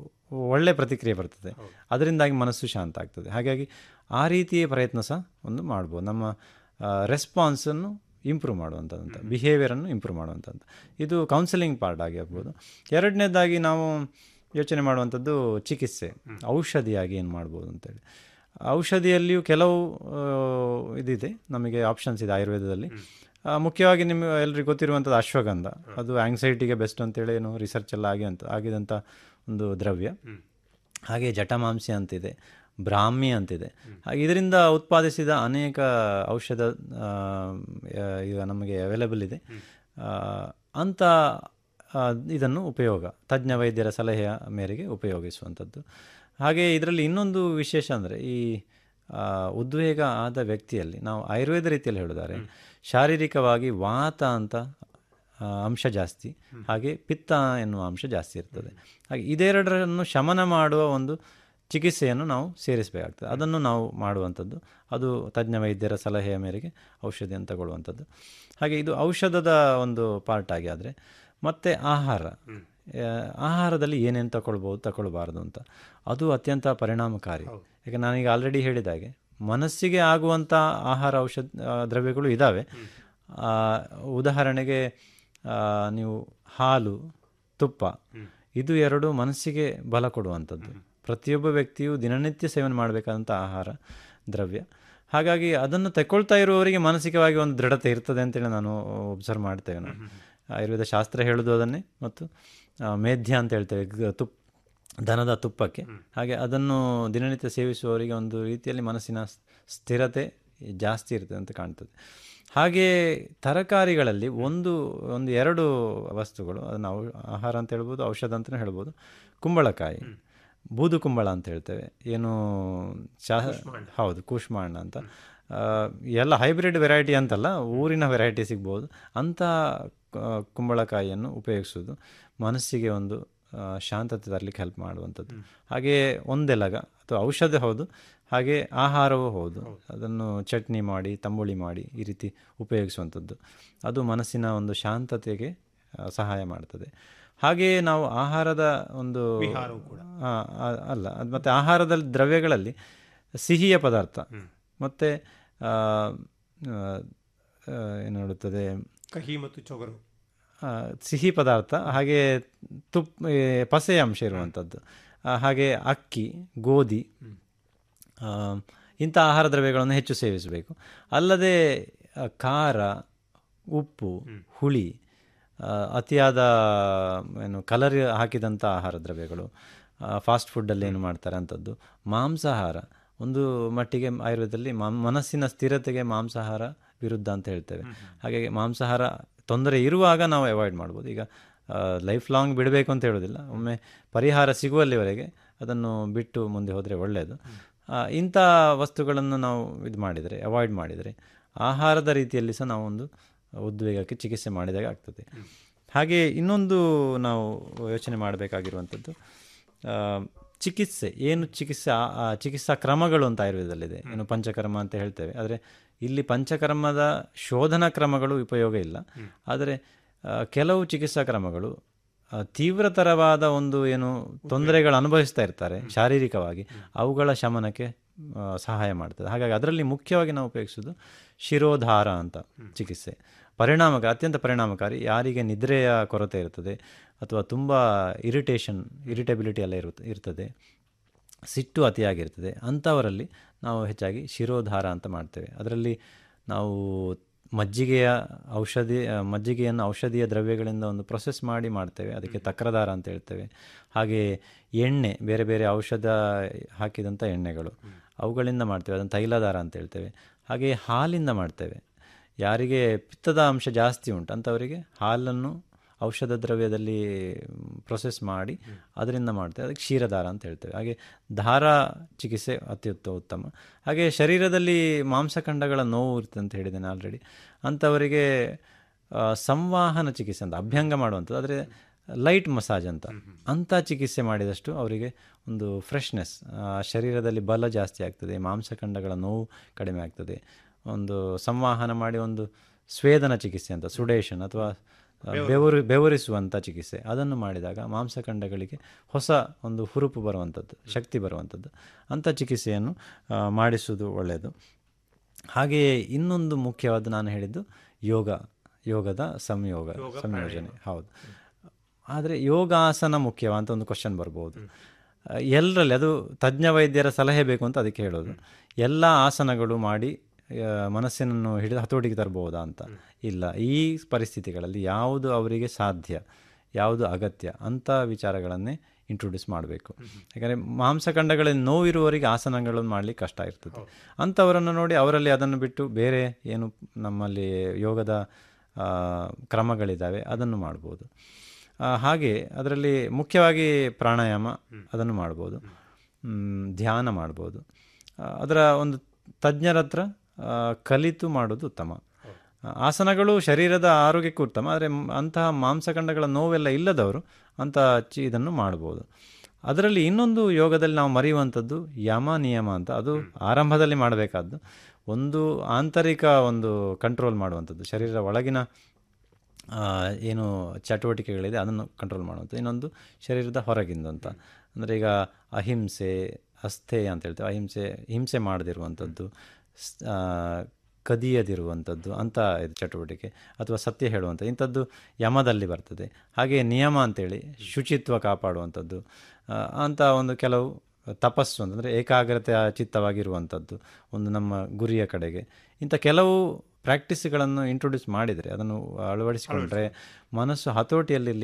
ಒಳ್ಳೆ ಪ್ರತಿಕ್ರಿಯೆ ಬರ್ತದೆ ಅದರಿಂದಾಗಿ ಮನಸ್ಸು ಶಾಂತ ಆಗ್ತದೆ ಹಾಗಾಗಿ ಆ ರೀತಿಯ ಪ್ರಯತ್ನ ಸಹ ಒಂದು ಮಾಡ್ಬೋದು ನಮ್ಮ ರೆಸ್ಪಾನ್ಸನ್ನು ಇಂಪ್ರೂವ್ ಮಾಡುವಂಥದ್ದು ಬಿಹೇವಿಯರನ್ನು ಇಂಪ್ರೂವ್ ಮಾಡುವಂಥದ್ದು ಇದು ಕೌನ್ಸಿಲಿಂಗ್ ಪಾರ್ಟ್ ಆಗಿರ್ಬೋದು ಎರಡನೇದಾಗಿ ನಾವು ಯೋಚನೆ ಮಾಡುವಂಥದ್ದು ಚಿಕಿತ್ಸೆ ಔಷಧಿಯಾಗಿ ಏನು ಮಾಡ್ಬೋದು ಅಂತೇಳಿ ಔಷಧಿಯಲ್ಲಿಯೂ ಕೆಲವು ಆ, ಇದಿದೆ ನಮಗೆ ಆಪ್ಷನ್ಸ್ ಇದೆ ಆಯುರ್ವೇದದಲ್ಲಿ ಆ, ಮುಖ್ಯವಾಗಿ ನಿಮಗೆ ಎಲ್ರಿಗೂ ಗೊತ್ತಿರುವಂಥದ್ದು ಅಶ್ವಗಂಧ ಅದು ಆಂಗ್ಸೈಟಿಗೆ ಬೆಸ್ಟ್ ಅಂತೇಳಿ ಏನು ರಿಸರ್ಚ್ ಎಲ್ಲ ಆಗಿ ಅಂತ ಆಗಿದಂಥ ಒಂದು ದ್ರವ್ಯ ಹಾಗೆ ಜಟಮಾಂಸಿ ಅಂತಿದೆ ಬ್ರಾಹ್ಮಿ ಅಂತಿದೆ ಹಾಗೆ ಇದರಿಂದ ಉತ್ಪಾದಿಸಿದ ಅನೇಕ ಔಷಧ ಆ, ಆ, ಈಗ ನಮಗೆ ಅವೈಲೇಬಲ್ ಇದೆ ಆ, ಅಂಥ ಆ, ಇದನ್ನು ಉಪಯೋಗ ತಜ್ಞ ವೈದ್ಯರ ಸಲಹೆಯ ಮೇರೆಗೆ ಉಪಯೋಗಿಸುವಂಥದ್ದು ಹಾಗೆ ಇದರಲ್ಲಿ ಇನ್ನೊಂದು ವಿಶೇಷ ಅಂದರೆ ಈ ಆ, ಉದ್ವೇಗ ಆದ ವ್ಯಕ್ತಿಯಲ್ಲಿ ನಾವು ಆಯುರ್ವೇದ ರೀತಿಯಲ್ಲಿ ಹೇಳಿದ್ದಾರೆ ಶಾರೀರಿಕವಾಗಿ ವಾತ ಅಂತ ಆ, ಅಂಶ ಜಾಸ್ತಿ ಹಾಗೆ ಪಿತ್ತ ಎನ್ನುವ ಅಂಶ ಜಾಸ್ತಿ ಇರ್ತದೆ ಹಾಗೆ ಇದೆರಡರನ್ನು ಶಮನ ಮಾಡುವ ಒಂದು ಚಿಕಿತ್ಸೆಯನ್ನು ನಾವು ಸೇರಿಸಬೇಕಾಗ್ತದೆ ಅದನ್ನು ನಾವು ಮಾಡುವಂಥದ್ದು ಅದು ತಜ್ಞ ವೈದ್ಯರ ಸಲಹೆಯ ಮೇರೆಗೆ ಔಷಧಿಯನ್ನು ತಗೊಳ್ಳುವಂಥದ್ದು ಹಾಗೆ ಇದು ಔಷಧದ ಒಂದು ಪಾರ್ಟ್ ಆಗಿ ಆದರೆ ಮತ್ತು ಆಹಾರ ಆ, ಆಹಾರದಲ್ಲಿ ಏನೇನು ತಗೊಳ್ಬೋದು ತಗೊಳ್ಬಾರ್ದು ಅಂತ ಅದು ಅತ್ಯಂತ ಪರಿಣಾಮಕಾರಿ ಯಾಕೆ ನಾನೀಗ ಆಲ್ರೆಡಿ ಹೇಳಿದಾಗೆ ಮನಸ್ಸಿಗೆ ಆಗುವಂಥ ಆಹಾರ ಔಷಧ ಆ, ದ್ರವ್ಯಗಳು ಇದ್ದಾವೆ ಆ, ಉದಾಹರಣೆಗೆ ಆ, ನೀವು ಹಾಲು ತುಪ್ಪ ಇದು ಎರಡು ಮನಸ್ಸಿಗೆ ಬಲ ಕೊಡುವಂಥದ್ದು ಪ್ರತಿಯೊಬ್ಬ ವ್ಯಕ್ತಿಯು ದಿನನಿತ್ಯ ಸೇವನೆ ಮಾಡಬೇಕಾದಂಥ ಆಹಾರ ದ್ರವ್ಯ ಹಾಗಾಗಿ ಅದನ್ನು ತಗೊಳ್ತಾ ಇರುವವರಿಗೆ ಮಾನಸಿಕವಾಗಿ ಒಂದು ದೃಢತೆ ಇರ್ತದೆ ಅಂತೇಳಿ ನಾನು ಒಬ್ಸರ್ವ್ ಮಾಡ್ತೇವೆ ನಾನು ಆಯುರ್ವೇದ ಶಾಸ್ತ್ರ ಹೇಳೋದು ಅದನ್ನೇ ಮತ್ತು ಆ, ಮೇಧ್ಯ ಅಂತ ಹೇಳ್ತೇವೆ ಗ- ತುಪ್ ದನದ ತುಪ್ಪಕ್ಕೆ ಹಾಗೆ ಅದನ್ನು ದಿನನಿತ್ಯ ಸೇವಿಸುವವರಿಗೆ ಒಂದು ರೀತಿಯಲ್ಲಿ ಮನಸ್ಸಿನ ಸ್- ಸ್ಥಿರತೆ ಜಾಸ್ತಿ ಇರ್ತದೆ ಅಂತ ಕಾಣ್ತದೆ ಹಾಗೆ ತರಕಾರಿಗಳಲ್ಲಿ ಒಂದು ಒಂದು ಎರಡು ವಸ್ತುಗಳು ಅದನ್ನು ಔ ಆಹಾರ ಅಂತ ಹೇಳ್ಬೋದು ಔಷಧ ಅಂತಲೇ ಹೇಳ್ಬೋದು ಕುಂಬಳಕಾಯಿ ಬೂದು ಕುಂಬಳ ಅಂತ ಹೇಳ್ತೇವೆ ಏನು ಚಾ ಹೌದು ಕೂಷ್ಮಾಂಡ ಅಂತ ಆ, ಎಲ್ಲ ಹೈಬ್ರಿಡ್ ವೆರೈಟಿ ಅಂತಲ್ಲ ಊರಿನ ವೆರೈಟಿ ಸಿಗ್ಬೋದು ಅಂಥ ಆ, ಕುಂಬಳಕಾಯಿಯನ್ನು ಉಪಯೋಗಿಸೋದು ಮನಸ್ಸಿಗೆ ಒಂದು ಆ, ಶಾಂತತೆ ತರಲಿಕ್ಕೆ ಹೆಲ್ಪ್ ಮಾಡುವಂಥದ್ದು ಹಾಗೆ ಒಂದೆಲಗ ಅಥವಾ ಔಷಧ ಹೌದು ಹಾಗೆ ಆಹಾರವೂ ಹೌದು ಅದನ್ನು ಚಟ್ನಿ ಮಾಡಿ ತಂಬುಳಿ ಮಾಡಿ ಈ ರೀತಿ ಉಪಯೋಗಿಸುವಂಥದ್ದು ಅದು ಮನಸ್ಸಿನ ಒಂದು ಶಾಂತತೆಗೆ ಆ, ಸಹಾಯ ಮಾಡ್ತದೆ ಹಾಗೆಯೇ ನಾವು ಆಹಾರದ ಒಂದು ಆ, ಆ, ಅಲ್ಲ ಅದು ಮತ್ತು ಆಹಾರದಲ್ಲಿ ದ್ರವ್ಯಗಳಲ್ಲಿ ಸಿಹಿಯ ಪದಾರ್ಥ ಮತ್ತು ಏನು ಹೇಳುತ್ತದೆ ಕಹಿ ಮತ್ತು ಚೊಗರು ಆ, ಸಿಹಿ ಪದಾರ್ಥ ಹಾಗೆ ತುಪ್ಪ ಏ, ಪಸೆಯ ಅಂಶ ಇರುವಂಥದ್ದು ಆ, ಹಾಗೆ ಅಕ್ಕಿ ಗೋಧಿ ಆ, ಇಂಥ ಆಹಾರ ದ್ರವ್ಯಗಳನ್ನು ಹೆಚ್ಚು ಸೇವಿಸಬೇಕು ಅಲ್ಲದೆ ಆ, ಖಾರ ಉಪ್ಪು ಹುಳಿ ಆ, ಅತಿಯಾದ ಏನು ಕಲರ್ ಹಾಕಿದಂಥ ಆಹಾರ ದ್ರವ್ಯಗಳು ಫಾಸ್ಟ್ ಫುಡ್ಡಲ್ಲಿ ಏನು ಮಾಡ್ತಾರೆ ಅಂಥದ್ದು ಮಾಂಸಾಹಾರ ಒಂದು ಮಟ್ಟಿಗೆ ಆಯುರ್ವೇದದಲ್ಲಿ ಮಾಂ- ಮನಸ್ಸಿನ ಸ್ಥಿರತೆಗೆ ಮಾಂಸಾಹಾರ ವಿರುದ್ಧ ಅಂತ ಹೇಳ್ತೇವೆ ಹಾಗಾಗಿ ಮಾಂಸಾಹಾರ ತೊಂದರೆ ಇರುವಾಗ ನಾವು ಅವಾಯ್ಡ್ ಮಾಡ್ಬೋದು ಈಗ ಲೈಫ್ ಲಾಂಗ್ ಬಿಡಬೇಕು ಅಂತ ಹೇಳೋದಿಲ್ಲ ಒಮ್ಮೆ ಪರಿಹಾರ ಸಿಗುವಲ್ಲಿವರೆಗೆ ಅದನ್ನು ಬಿಟ್ಟು ಮುಂದೆ ಹೋದರೆ ಒಳ್ಳೆಯದು ಆ, ಇಂಥ ವಸ್ತುಗಳನ್ನು ನಾವು ಇದು ಮಾಡಿದರೆ ಅವಾಯ್ಡ್ ಮಾಡಿದರೆ ಆಹಾರದ ರೀತಿಯಲ್ಲಿ ಸಹ ನಾವು ಒಂದು ಉದ್ವೇಗಕ್ಕೆ ಚಿಕಿತ್ಸೆ ಮಾಡಿದಾಗ ಆಗ್ತದೆ ಹಾಗೆ ಇನ್ನೊಂದು ನಾವು ಯೋಚನೆ ಮಾಡಬೇಕಾಗಿರುವಂಥದ್ದು ಆ, ಚಿಕಿತ್ಸೆ ಏನು ಚಿಕಿತ್ಸೆ ಆ- ಆ ಚಿಕಿತ್ಸಾ ಕ್ರಮಗಳು ಅಂತ ಆಯುರ್ವೇದದಲ್ಲಿದೆ ಏನು ಪಂಚಕರ್ಮ ಅಂತ ಹೇಳ್ತೇವೆ ಆದರೆ ಇಲ್ಲಿ ಪಂಚಕರ್ಮದ ಶೋಧನಾ ಕ್ರಮಗಳು ಉಪಯೋಗ ಇಲ್ಲ ಆದರೆ ಆ, ಕೆಲವು ಚಿಕಿತ್ಸಾ ಕ್ರಮಗಳು ಆ, ತೀವ್ರತರವಾದ ಒಂದು ಏನು ತೊಂದರೆಗಳು ಅನುಭವಿಸ್ತಾ ಇರ್ತಾರೆ ಶಾರೀರಿಕವಾಗಿ ಅವುಗಳ ಶಮನಕ್ಕೆ ಆ, ಸಹಾಯ ಮಾಡ್ತದೆ ಹಾಗಾಗಿ ಅದರಲ್ಲಿ ಮುಖ್ಯವಾಗಿ ನಾವು ಉಪಯೋಗಿಸೋದು ಶಿರೋಧಾರ ಅಂತ ಚಿಕಿತ್ಸೆ ಪರಿಣಾಮಕಾರಿ ಅತ್ಯಂತ ಪರಿಣಾಮಕಾರಿ ಯಾರಿಗೆ ನಿದ್ರೆಯ ಕೊರತೆ ಇರ್ತದೆ ಅಥವಾ ತುಂಬ ಇರಿಟೇಷನ್ ಇರಿಟಬಿಲಿಟಿ ಎಲ್ಲ ಇರುತ್ತೆ ಇರ್ತದೆ ಸಿಟ್ಟು ಅತಿಯಾಗಿರ್ತದೆ ಅಂಥವರಲ್ಲಿ ನಾವು ಹೆಚ್ಚಾಗಿ ಶಿರೋಧಾರ ಅಂತ ಮಾಡ್ತೇವೆ ಅದರಲ್ಲಿ ನಾವು ಮಜ್ಜಿಗೆಯ ಔಷಧಿ ಆ, ಮಜ್ಜಿಗೆಯನ್ನು ಔಷಧೀಯ ದ್ರವ್ಯಗಳಿಂದ ಒಂದು ಪ್ರೊಸೆಸ್ ಮಾಡಿ ಮಾಡ್ತೇವೆ ಅದಕ್ಕೆ ತಕ್ರದಾರ ಅಂತ ಹೇಳ್ತೇವೆ ಹಾಗೆ ಎಣ್ಣೆ ಬೇರೆ ಬೇರೆ ಔಷಧ ಹಾಕಿದಂಥ ಎಣ್ಣೆಗಳು ಅವುಗಳಿಂದ ಮಾಡ್ತೇವೆ ಅದನ್ನು ತೈಲದಾರ ಅಂತ ಹೇಳ್ತೇವೆ ಹಾಗೆ ಹಾಲಿಂದ ಮಾಡ್ತೇವೆ ಯಾರಿಗೆ ಪಿತ್ತದ ಅಂಶ ಜಾಸ್ತಿ ಉಂಟು ಅಂಥವರಿಗೆ ಹಾಲನ್ನು ಔಷಧ ದ್ರವ್ಯದಲ್ಲಿ ಪ್ರೊಸೆಸ್ ಮಾಡಿ ಅದರಿಂದ ಮಾಡ್ತೇವೆ ಅದಕ್ಕೆ ಕ್ಷೀರದಾರ ಅಂತ ಹೇಳ್ತೇವೆ ಹಾಗೆ ದಾರ ಚಿಕಿತ್ಸೆ ಅತ್ಯುತ್ತ ಉತ್ತಮ ಹಾಗೆ ಶರೀರದಲ್ಲಿ ಮಾಂಸಖಂಡಗಳ ನೋವು ಇರ್ತದೆ ಅಂತ ಹೇಳಿದ್ದೇನೆ ಆಲ್ರೆಡಿ ಅಂಥವರಿಗೆ ಆ, ಸಂವಾಹನ ಚಿಕಿತ್ಸೆ ಅಂತ ಅಭ್ಯಂಗ ಮಾಡುವಂಥದ್ದು ಆದರೆ ಲೈಟ್ ಮಸಾಜ್ ಅಂತ ಅಂಥ ಚಿಕಿತ್ಸೆ ಮಾಡಿದಷ್ಟು ಅವರಿಗೆ ಒಂದು ಫ್ರೆಶ್ನೆಸ್ ಶರೀರದಲ್ಲಿ ಬಲ ಜಾಸ್ತಿ ಆಗ್ತದೆ ಮಾಂಸಖಂಡಗಳ ನೋವು ಕಡಿಮೆ ಆಗ್ತದೆ ಒಂದು ಸಂವಾಹನ ಮಾಡಿ ಒಂದು ಸ್ವೇದನ ಚಿಕಿತ್ಸೆ ಅಂತ ಸುಡೇಷನ್ ಅಥವಾ ಆ, ಬೆವರು ಬೆವರಿಸುವಂಥ ಚಿಕಿತ್ಸೆ ಅದನ್ನು ಮಾಡಿದಾಗ ಮಾಂಸಖಂಡಗಳಿಗೆ ಹೊಸ ಒಂದು ಹುರುಪು ಬರುವಂಥದ್ದು ಶಕ್ತಿ ಬರುವಂಥದ್ದು ಅಂಥ ಚಿಕಿತ್ಸೆಯನ್ನು ಆ, ಮಾಡಿಸುವುದು ಒಳ್ಳೆಯದು ಹಾಗೆಯೇ ಇನ್ನೊಂದು ಮುಖ್ಯವಾದ ನಾನು ಹೇಳಿದ್ದು ಯೋಗ ಯೋಗದ ಸಂಯೋಗ ಸಂಯೋಜನೆ ಹೌದು ಆದರೆ ಯೋಗಾಸನ ಮುಖ್ಯವ ಅಂತ ಒಂದು ಕ್ವಶನ್ ಬರ್ಬೋದು ಆ, ಎಲ್ಲರಲ್ಲಿ ಅದು ತಜ್ಞ ವೈದ್ಯರ ಸಲಹೆ ಬೇಕು ಅಂತ ಅದಕ್ಕೆ ಹೇಳೋದು ಎಲ್ಲ ಆಸನಗಳು ಮಾಡಿ ಆ, ಮನಸ್ಸಿನನ್ನು ಹಿಡಿದು ಹತೋಟಿಗೆ ತರಬಹುದಾ ಅಂತ ಇಲ್ಲ ಈ ಪರಿಸ್ಥಿತಿಗಳಲ್ಲಿ ಯಾವುದು ಅವರಿಗೆ ಸಾಧ್ಯ ಯಾವುದು ಅಗತ್ಯ ಅಂಥ ವಿಚಾರಗಳನ್ನೇ ಇಂಟ್ರೊಡ್ಯೂಸ್ ಮಾಡಬೇಕು ಯಾಕಂದರೆ ಮಾಂಸಖಂಡಗಳಲ್ಲಿ ನೋವಿರುವವರಿಗೆ ಆಸನಗಳನ್ನು ಮಾಡಲಿಕ್ಕೆ ಕಷ್ಟ ಇರ್ತದೆ ಅಂಥವರನ್ನು ನೋಡಿ ಅವರಲ್ಲಿ ಅದನ್ನು ಬಿಟ್ಟು ಬೇರೆ ಏನು ನಮ್ಮಲ್ಲಿ ಯೋಗದ ಆ, ಕ್ರಮಗಳಿದ್ದಾವೆ ಅದನ್ನು ಮಾಡ್ಬೋದು ಆ, ಹಾಗೆ ಅದರಲ್ಲಿ ಮುಖ್ಯವಾಗಿ ಪ್ರಾಣಾಯಾಮ ಅದನ್ನು ಮಾಡ್ಬೋದು ಮ್, ಧ್ಯಾನ ಮಾಡ್ಬೋದು ಆ, ಅದರ ಒಂದು ತಜ್ಞರ ಹತ್ರ ಆ, ಕಲಿತು ಮಾಡೋದು ಉತ್ತಮ ಆ, ಆಸನಗಳು ಶರೀರದ ಆರೋಗ್ಯಕ್ಕೂ ಉತ್ತಮ ಆದರೆ ಮ್- ಅಂತಹ ಮಾಂಸಖಂಡಗಳ ನೋವೆಲ್ಲ ಇಲ್ಲದವರು ಅಂಥ ಚಿ ಇದನ್ನು ಮಾಡ್ಬೋದು ಅದರಲ್ಲಿ ಇನ್ನೊಂದು ಯೋಗದಲ್ಲಿ ನಾವು ಮರೆಯುವಂಥದ್ದು ಯಮ ನಿಯಮ ಅಂತ ಅದು ಆರಂಭದಲ್ಲಿ ಮಾಡಬೇಕಾದ್ದು ಒಂದು ಆಂತರಿಕ ಒಂದು ಕಂಟ್ರೋಲ್ ಮಾಡುವಂಥದ್ದು ಶರೀರದ ಒಳಗಿನ ಆ, ಏನು ಚಟುವಟಿಕೆಗಳಿದೆ ಅದನ್ನು ಕಂಟ್ರೋಲ್ ಮಾಡುವಂಥದ್ದು ಇನ್ನೊಂದು ಶರೀರದ ಹೊರಗಿಂದ ಅಂತ ಅಂದರೆ ಈಗ ಅಹಿಂಸೆ ಅಸ್ಥೇಯ ಅಂತ ಹೇಳ್ತೇವೆ ಅಹಿಂಸೆ ಹಿಂಸೆ ಮಾಡದಿರುವಂಥದ್ದು ಸ್- ಆ, ಕದಿಯದಿರುವಂಥದ್ದು ಅಂಥ ಇದು ಚಟುವಟಿಕೆ ಅಥವಾ ಸತ್ಯ ಹೇಳುವಂಥದ್ದು ಇಂಥದ್ದು ಯಮದಲ್ಲಿ ಬರ್ತದೆ ಹಾಗೆ ನಿಯಮ ಅಂತೇಳಿ ಶುಚಿತ್ವ ಕಾಪಾಡುವಂಥದ್ದು ಆ, ಅಂಥ ಒಂದು ಕೆಲವು ತಪಸ್ಸು ಅಂತಂದರೆ ಏಕಾಗ್ರತೆಯ ಚಿತ್ತವಾಗಿರುವಂಥದ್ದು ಒಂದು ನಮ್ಮ ಗುರಿಯ ಕಡೆಗೆ ಇಂಥ ಕೆಲವು ಪ್ರಾಕ್ಟೀಸ್ಗಳನ್ನು ಇಂಟ್ರೊಡ್ಯೂಸ್ ಮಾಡಿದರೆ ಅದನ್ನು ಅಳವಡಿಸಿಕೊಂಡ್ರೆ ಮನಸ್ಸು ಹತೋಟಿಯಲ್ಲಿರಲಿಕ್ಕೆ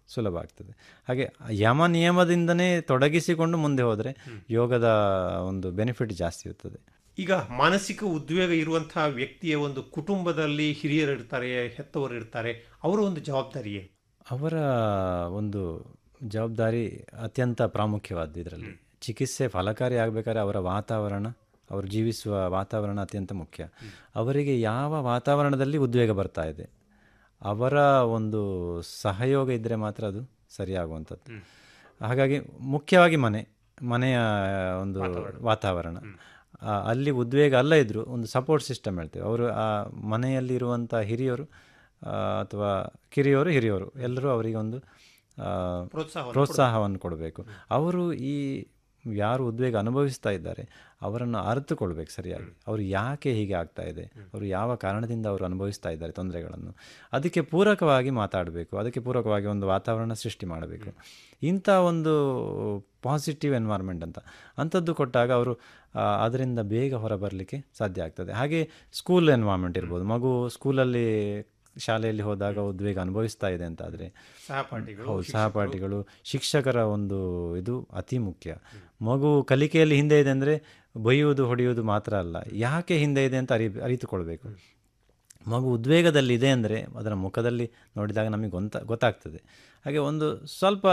ಸುಲಭ ಆಗ್ತದೆ ಹಾಗೆ ಯಮ ನಿಯಮದಿಂದನೇ ತೊಡಗಿಸಿಕೊಂಡು ಮುಂದೆ ಹೋದರೆ ಯೋಗದ ಒಂದು ಬೆನಿಫಿಟ್ ಜಾಸ್ತಿ ಇರ್ತದೆ ಈಗ ಮಾನಸಿಕ ಉದ್ವೇಗ ಇರುವಂತಹ ವ್ಯಕ್ತಿಯ ಒಂದು ಕುಟುಂಬದಲ್ಲಿ ಹಿರಿಯರು ಇರ್ತಾರೆ ಹೆತ್ತವರು ಇರ್ತಾರೆ ಅವರ ಒಂದು ಜವಾಬ್ದಾರಿ ಏನು ಅವರ ಒಂದು ಜವಾಬ್ದಾರಿ ಅತ್ಯಂತ ಪ್ರಾಮುಖ್ಯವಾದ್ದು ಇದರಲ್ಲಿ ಚಿಕಿತ್ಸೆ ಫಲಕಾರಿ ಆಗಬೇಕಾದ್ರೆ ಅವರ ವಾತಾವರಣ ಅವರು ಜೀವಿಸುವ ವಾತಾವರಣ ಅತ್ಯಂತ ಮುಖ್ಯ ಅವರಿಗೆ ಯಾವ ವಾತಾವರಣದಲ್ಲಿ ಉದ್ವೇಗ ಬರ್ತಾ ಇದೆ ಅವರ ಒಂದು ಸಹಯೋಗ ಇದ್ದರೆ ಮಾತ್ರ ಅದು ಸರಿಯಾಗುವಂಥದ್ದು ಹಾಗಾಗಿ ಮುಖ್ಯವಾಗಿ ಮನೆ ಮನೆಯ ಒಂದು ವಾತಾವರಣ ಆ, ಅಲ್ಲಿ ಉದ್ವೇಗ ಅಲ್ಲ ಇದ್ದರೂ ಒಂದು ಸಪೋರ್ಟ್ ಸಿಸ್ಟಮ್ ಹೇಳ್ತೇವೆ ಅವರು ಆ ಮನೆಯಲ್ಲಿರುವಂಥ ಹಿರಿಯರು ಆ, ಅಥವಾ ಕಿರಿಯವರು ಹಿರಿಯವರು ಎಲ್ಲರೂ ಅವರಿಗೆ ಒಂದು ಆ, ಪ್ರೋತ್ಸಾಹವನ್ನು ಪ್ರೋತ್ಸಾಹವನ್ನು ಕೊಡಬೇಕು ಅವರು ಈ ಯಾರು ಉದ್ವೇಗ ಅನುಭವಿಸ್ತಾ ಇದ್ದಾರೆ ಅವರನ್ನು ಅರಿತುಕೊಳ್ಬೇಕು ಸರಿಯಾಗಿ ಅವರು ಯಾಕೆ ಹೀಗೆ ಆಗ್ತಾ ಇದೆ ಅವರು ಯಾವ ಕಾರಣದಿಂದ ಅವರು ಅನುಭವಿಸ್ತಾ ಇದ್ದಾರೆ ತೊಂದರೆಗಳನ್ನು ಅದಕ್ಕೆ ಪೂರಕವಾಗಿ ಮಾತಾಡಬೇಕು ಅದಕ್ಕೆ ಪೂರಕವಾಗಿ ಒಂದು ವಾತಾವರಣ ಸೃಷ್ಟಿ ಮಾಡಬೇಕು ಇಂಥ ಒಂದು ಪಾಸಿಟಿವ್ ಎನ್ವೈರ್ಮೆಂಟ್ ಅಂತ ಅಂಥದ್ದು ಕೊಟ್ಟಾಗ ಅವರು ಆ, ಅದರಿಂದ ಬೇಗ ಹೊರಬರಲಿಕ್ಕೆ ಸಾಧ್ಯ ಆಗ್ತದೆ ಹಾಗೆ ಸ್ಕೂಲ್ ಎನ್ವೈರ್ಮೆಂಟ್ ಇರ್ಬೋದು ಮಗು ಸ್ಕೂಲಲ್ಲಿ ಶಾಲೆಯಲ್ಲಿ ಹೋದಾಗ ಉದ್ವೇಗ ಅನುಭವಿಸ್ತಾ ಇದೆ ಅಂತಾದರೆ ಸಹಪಾಠಿಗಳು ಹೌದು ಸಹಪಾಠಿಗಳು ಶಿಕ್ಷಕರ ಒಂದು ಇದು ಅತಿ ಮುಖ್ಯ ಮಗು ಕಲಿಕೆಯಲ್ಲಿ ಹಿಂದೆ ಇದೆ ಅಂದರೆ ಬೈಯುವುದು ಹೊಡೆಯುವುದು ಮಾತ್ರ ಅಲ್ಲ ಯಾಕೆ ಹಿಂದೆ ಇದೆ ಅಂತ ಅರಿ ಅರಿತುಕೊಳ್ಬೇಕು ಮಗು ಉದ್ವೇಗದಲ್ಲಿ ಇದೆ ಅಂದರೆ ಅದರ ಮುಖದಲ್ಲಿ ನೋಡಿದಾಗ ನಮಗೆ ಗೊತ್ತ ಗೊತ್ತಾಗ್ತದೆ ಹಾಗೆ ಒಂದು ಸ್ವಲ್ಪ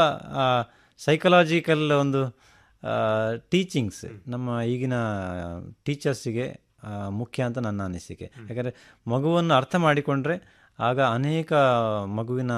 ಸೈಕಲಾಜಿಕಲ್ ಒಂದು ಟೀಚಿಂಗ್ಸ್ ನಮ್ಮ ಈಗಿನ ಟೀಚರ್ಸಿಗೆ ಮುಖ್ಯ ಅಂತ ನನ್ನ ಅನಿಸಿಕೆ ಯಾಕಂದರೆ ಮಗುವನ್ನು ಅರ್ಥ ಮಾಡಿಕೊಂಡ್ರೆ ಆಗ ಅನೇಕ ಮಗುವಿನ